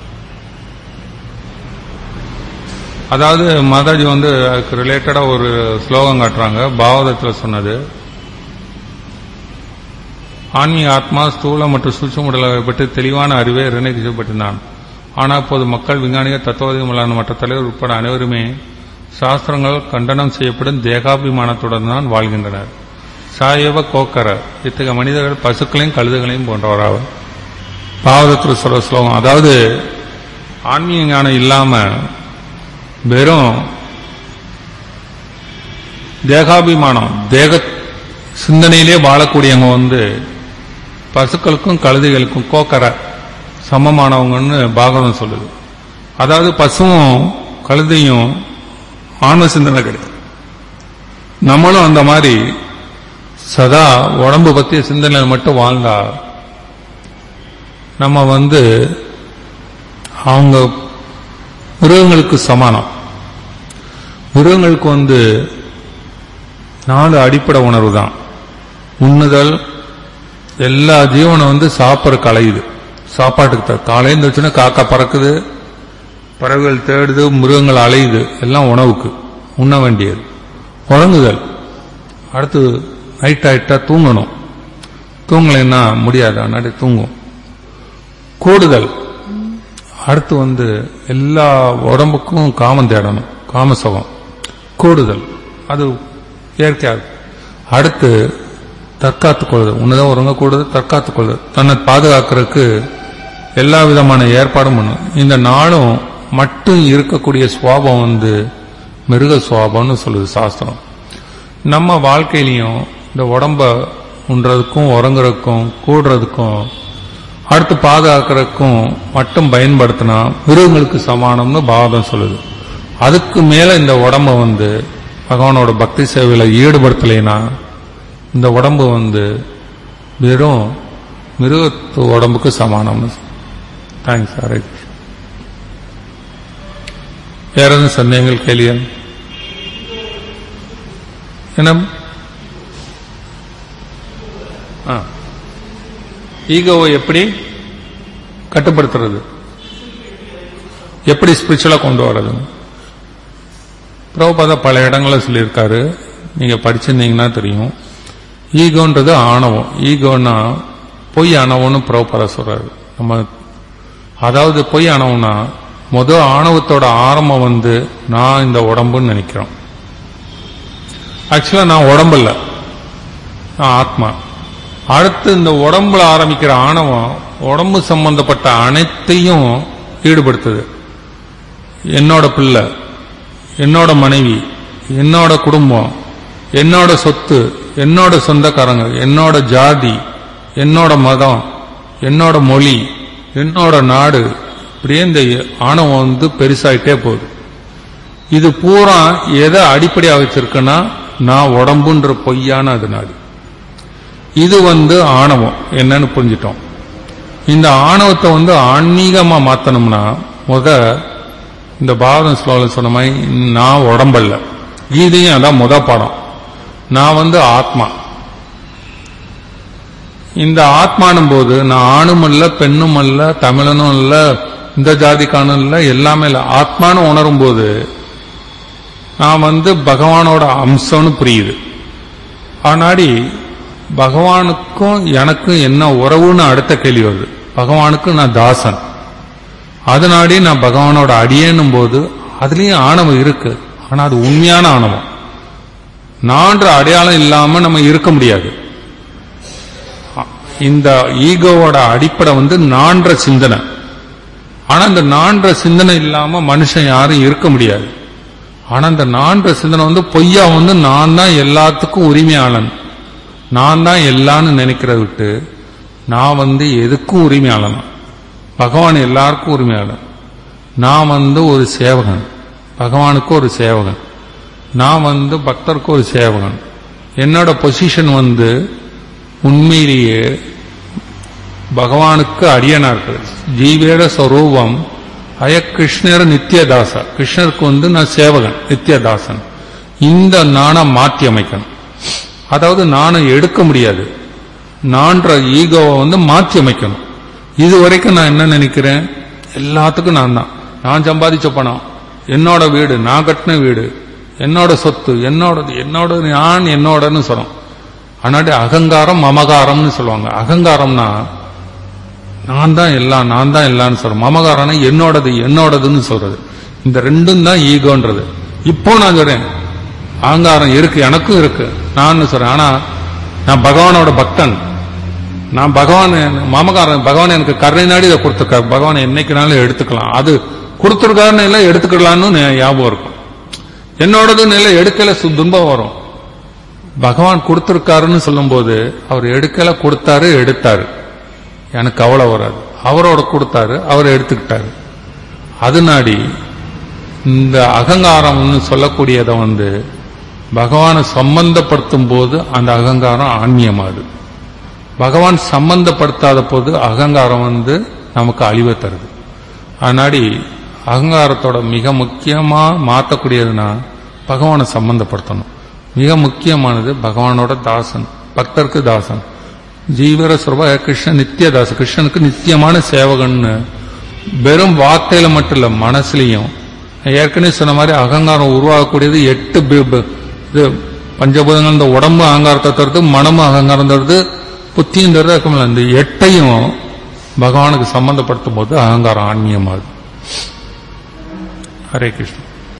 அதாவது மாதாஜி வந்து அதுக்கு ரிலேட்டடா ஒரு ஸ்லோகம் காட்டுறாங்க பாவதத்தில் சொன்னது ஆன்மீக ஆத்மா ஸ்தூல மற்றும் சூட்சம உடலை பற்றி தெளிவான அறிவை நிர்ணயிக்கப்பட்டிருந்தான் ஆனால் அப்போது மக்கள் விஞ்ஞானிகள் தத்துவதிகளான மற்ற தலைவர் உட்பட அனைவருமே சாஸ்திரங்கள் கண்டனம் செய்யப்படும் தேகாபிமானத்துடன் தான் வாழ்கின்றனர் சாயவ கோக்கர இத்தகைய மனிதர்கள் பசுக்களையும் கழுதுகளையும் போன்றவராவர் பாவதத்தில் சொல்ற ஸ்லோகம் அதாவது ஆன்மீக ஞானம் இல்லாம வெறும் தேகாபிமானம் தேக சிந்தனையிலே வாழக்கூடியவங்க வந்து பசுக்களுக்கும் கழுதைகளுக்கும் கோக்கரை சமமானவங்கன்னு பாகவதம் சொல்லுது அதாவது பசுவும் கழுதையும் ஆன்ம சிந்தனை கிடையாது நம்மளும் அந்த மாதிரி சதா உடம்பு பத்திய சிந்தனை மட்டும் வாழ்ந்தா நம்ம வந்து அவங்க மிருகங்களுக்கு சமானம் மிருகங்களுக்கு வந்து நாலு அடிப்படை உணர்வு தான் உண்ணுதல் எல்லா ஜீவனும் வந்து சாப்பிட்ற கலையுது சாப்பாட்டுக்கு த- காலையில இருந்துச்சுன்னா காக்கா பறக்குது பறவைகள் தேடுது மிருகங்கள் அலையுது எல்லாம் உணவுக்கு உண்ண வேண்டியது உறங்குதல் அடுத்து நைட் ஆயிட்டா தூங்கணும் தூங்கலைன்னா முடியாது அன்னாடி தூங்கும் கூடுதல் அடுத்து வந்து எல்லா உடம்புக்கும் காமம் தேடணும் காமசுகம் கூடுதல் அது இயற்கையாக இருக்கு. அடுத்து தற்காத்துக் கொள்வது உன்னதான் உறங்கக்கூடாது தற்காத்துக் கொள்வது தன்னை பாதுகாக்கிறதுக்கு எல்லா விதமான ஏற்பாடும் பண்ணும் இந்த நாளும் மட்டும் இருக்கக்கூடிய சுவாபம் வந்து மிருக சுவாபம்னு சொல்லுது சாஸ்திரம் நம்ம வாழ்க்கையிலையும் இந்த உடம்ப உண்றதுக்கும் உறங்குறதுக்கும் கூடுறதுக்கும் அடுத்து பாதுகாக்கிறதுக்கும் மட்டும் பயன்படுத்தினா மிருகங்களுக்கு சமானம்னு பாவதம் சொல்லுது அதுக்கு மேல இந்த உடம்ப வந்து பகவானோட பக்தி சேவையில ஈடுபடுத்தலைன்னா இந்த உடம்பு வந்து வெறும் மிருகத்து உடம்புக்கு சமானம்னு தேங்க்ஸ் ஹரே கிருஷ்ணா. வேற எதுவும் சந்தேகங்கள் கேள்வியா என்ன ஆ ஈகோவை எப்படி கட்டுப்படுத்துறது எப்படி ஸ்பிரிச்சுவலா கொண்டு வர்றது பிரபுபாதா பல இடங்களில் சொல்லியிருக்காரு நீங்க படிச்சிருந்தீங்கன்னா தெரியும் ஈகோன்றது ஆணவம் ஈகோன்னா பொய் ஆணவம்னு பிரபுபாதா சொல்றாரு நம்ம அதாவது பொய் ஆணவம்னா முதல் ஆணவத்தோட ஆரம்பம் வந்து நான் இந்த உடம்புன்னு நினைக்கிறோம் ஆக்சுவலா நான் உடம்பு இல்ல நான் ஆத்மா அடுத்து இந்த உடம்புல ஆரம்பிக்கிற ஆணவம் உடம்பு சம்பந்தப்பட்ட அனைத்தையும் ஈடுபடுத்துது என்னோட பிள்ளை என்னோட மனைவி என்னோட குடும்பம் என்னோட சொத்து என்னோட சொந்தக்காரங்க என்னோட ஜாதி என்னோட மதம் என்னோட மொழி என்னோட நாடு இப்படியே இந்த ஆணவம் வந்து பெருசாயிட்டே போகுது இது பூரா எதை அடிப்படையாக வச்சிருக்குன்னா நான் உடம்புன்ற பொய்யான அது நாடு இது வந்து ஆணவம் என்னன்னு புரிஞ்சிட்டோம் இந்த ஆணவத்தை வந்து ஆன்மீகமா மாத்தணும்னா முத இந்த பாரதம் ஸ்லோகம் சொன்ன மாதிரி நான் உடம்பல்ல கீதையும் அதான் முத பாடம் நான் வந்து ஆத்மா இந்த ஆத்மானும் போது நான் ஆணும் அல்ல பெண்ணும் அல்ல தமிழனும் அல்ல இந்த ஜாதிக்கானும் இல்ல எல்லாமே இல்ல ஆத்மான்னு உணரும் போது நான் வந்து பகவானோட அம்சம்னு புரியுது ஆனாடி பகவானுக்கும் எனக்கும் என்ன உறவுன்னு அடுத்த கேள்வி வருது பகவானுக்கு நான் தாசன் அதனாடி நான் பகவானோட அடியேன்னும் போது அதுலயும் ஆணவம் இருக்கு ஆனா அது உண்மையான ஆணவம் நான்ற அடையாளம் இல்லாம நம்ம இருக்க முடியாது அ- இந்த ஈகோவோட அடிப்படை வந்து நான்ற சிந்தனை ஆனா இந்த நான்ற சிந்தனை இல்லாம மனுஷன் யாரும் இருக்க முடியாது ஆனா இந்த நான்ற சிந்தனை வந்து பொய்யா வந்து நான் தான் எல்லாத்துக்கும் உரிமையாளன் நான் தான் எல்லான்னு நினைக்கிறத விட்டு நான் வந்து எதுக்கும் உரிமையாளன் பகவான் எல்லாருக்கும் உரிமையாளன் நான் வந்து ஒரு சேவகன் பகவானுக்கு ஒரு சேவகன் நான் வந்து பக்தருக்கு ஒரு சேவகன் என்னோட பொசிஷன் வந்து உண்மையிலேயே பகவானுக்கு அடியனா இருக்கு ஜீவேட ஸ்வரூபம் அய கிருஷ்ணர் நித்தியதாசா கிருஷ்ணருக்கு வந்து நான் சேவகன் நித்தியதாசன் இந்த நானை மாற்றி அமைக்கணும் அதாவது நானை எடுக்க முடியாது நான்ற ஈகோவை வந்து மாற்றி அமைக்கணும் இது வரைக்கும் நான் என்ன நினைக்கிறேன் எல்லாத்துக்கும் நான் தான் நான் சம்பாதிச்ச பணம் என்னோட வீடு நான் கட்டின வீடு என்னோட சொத்து என்னோடது என்னோட நான் என்னோடன்னு சொல்றோம் ஆனாடி அகங்காரம் மமகாரம்னு சொல்லுவாங்க அகங்காரம்னா நான் தான் எல்லாம் நான் தான் எல்லாம்னு சொல்றேன் மமகாரம்னா என்னோடது என்னோடதுன்னு சொல்றது இந்த ரெண்டும் தான் ஈகோன்றது இப்போ நான் சொல்றேன் அகங்காரம் இருக்கு எனக்கும் இருக்கு நான் சொல்றேன் ஆனா நான் பகவானோட பக்தன் நான் பகவான் மமகாரன் பகவான் எனக்கு கருணை நாடி இதை கொடுத்துருக்காரு பகவான் என்னைக்குனாலும் எடுத்துக்கலாம் அது கொடுத்துருக்காருன்னு எல்லாம் எடுத்துக்கலாம்னு நே- ஞாபகம் இருக்கும் என்னோடதுன்னு எல்லாம் எடுக்கல சு- துன்பம் வரும் பகவான் கொடுத்திருக்காருன்னு சொல்லும்போது அவர் எடுக்கல கொடுத்தாரு எடுத்தாரு எனக்கு கவலை வராது அவரோட கொடுத்தாரு அவர் எடுத்துக்கிட்டாரு அதனாடி இந்த அகங்காரம்னு சொல்லக்கூடியதை வந்து பகவானை சம்பந்தப்படுத்தும் போது அந்த அகங்காரம் ஆன்மீயமாகுது பகவான் சம்பந்தப்படுத்தாத போது அகங்காரம் வந்து நமக்கு அழிவை தருது அதனாடி அகங்காரத்தோட மிக முக்கியமா மாற்றக்கூடியதுன்னா பகவானை சம்பந்தப்படுத்தணும் மிக முக்கியமானது பகவானோட தாசன் பக்தருக்கு தாசன் ஜீவர சுரப கிருஷ்ணன் நித்தியதாச கிருஷ்ணனுக்கு நித்தியமான சேவகன்னு வெறும் வார்த்தையில மட்டும் இல்ல மனசுலயும் நான் ஏற்கனவே சொன்ன மாதிரி அகங்காரம் உருவாகக்கூடியது எட்டு பி- பி- இது பஞ்சபூதங்கள் இந்த உடம்பு அகங்காரத்தை தருது மனமும் அகங்காரம் தருது புத்தியும் தருது அதுக்கு இந்த எட்டையும் பகவானுக்கு சம்பந்தப்படுத்தும் போது அகங்காரம் ஆன்மீயமாகுது ஹரே கிருஷ்ணன்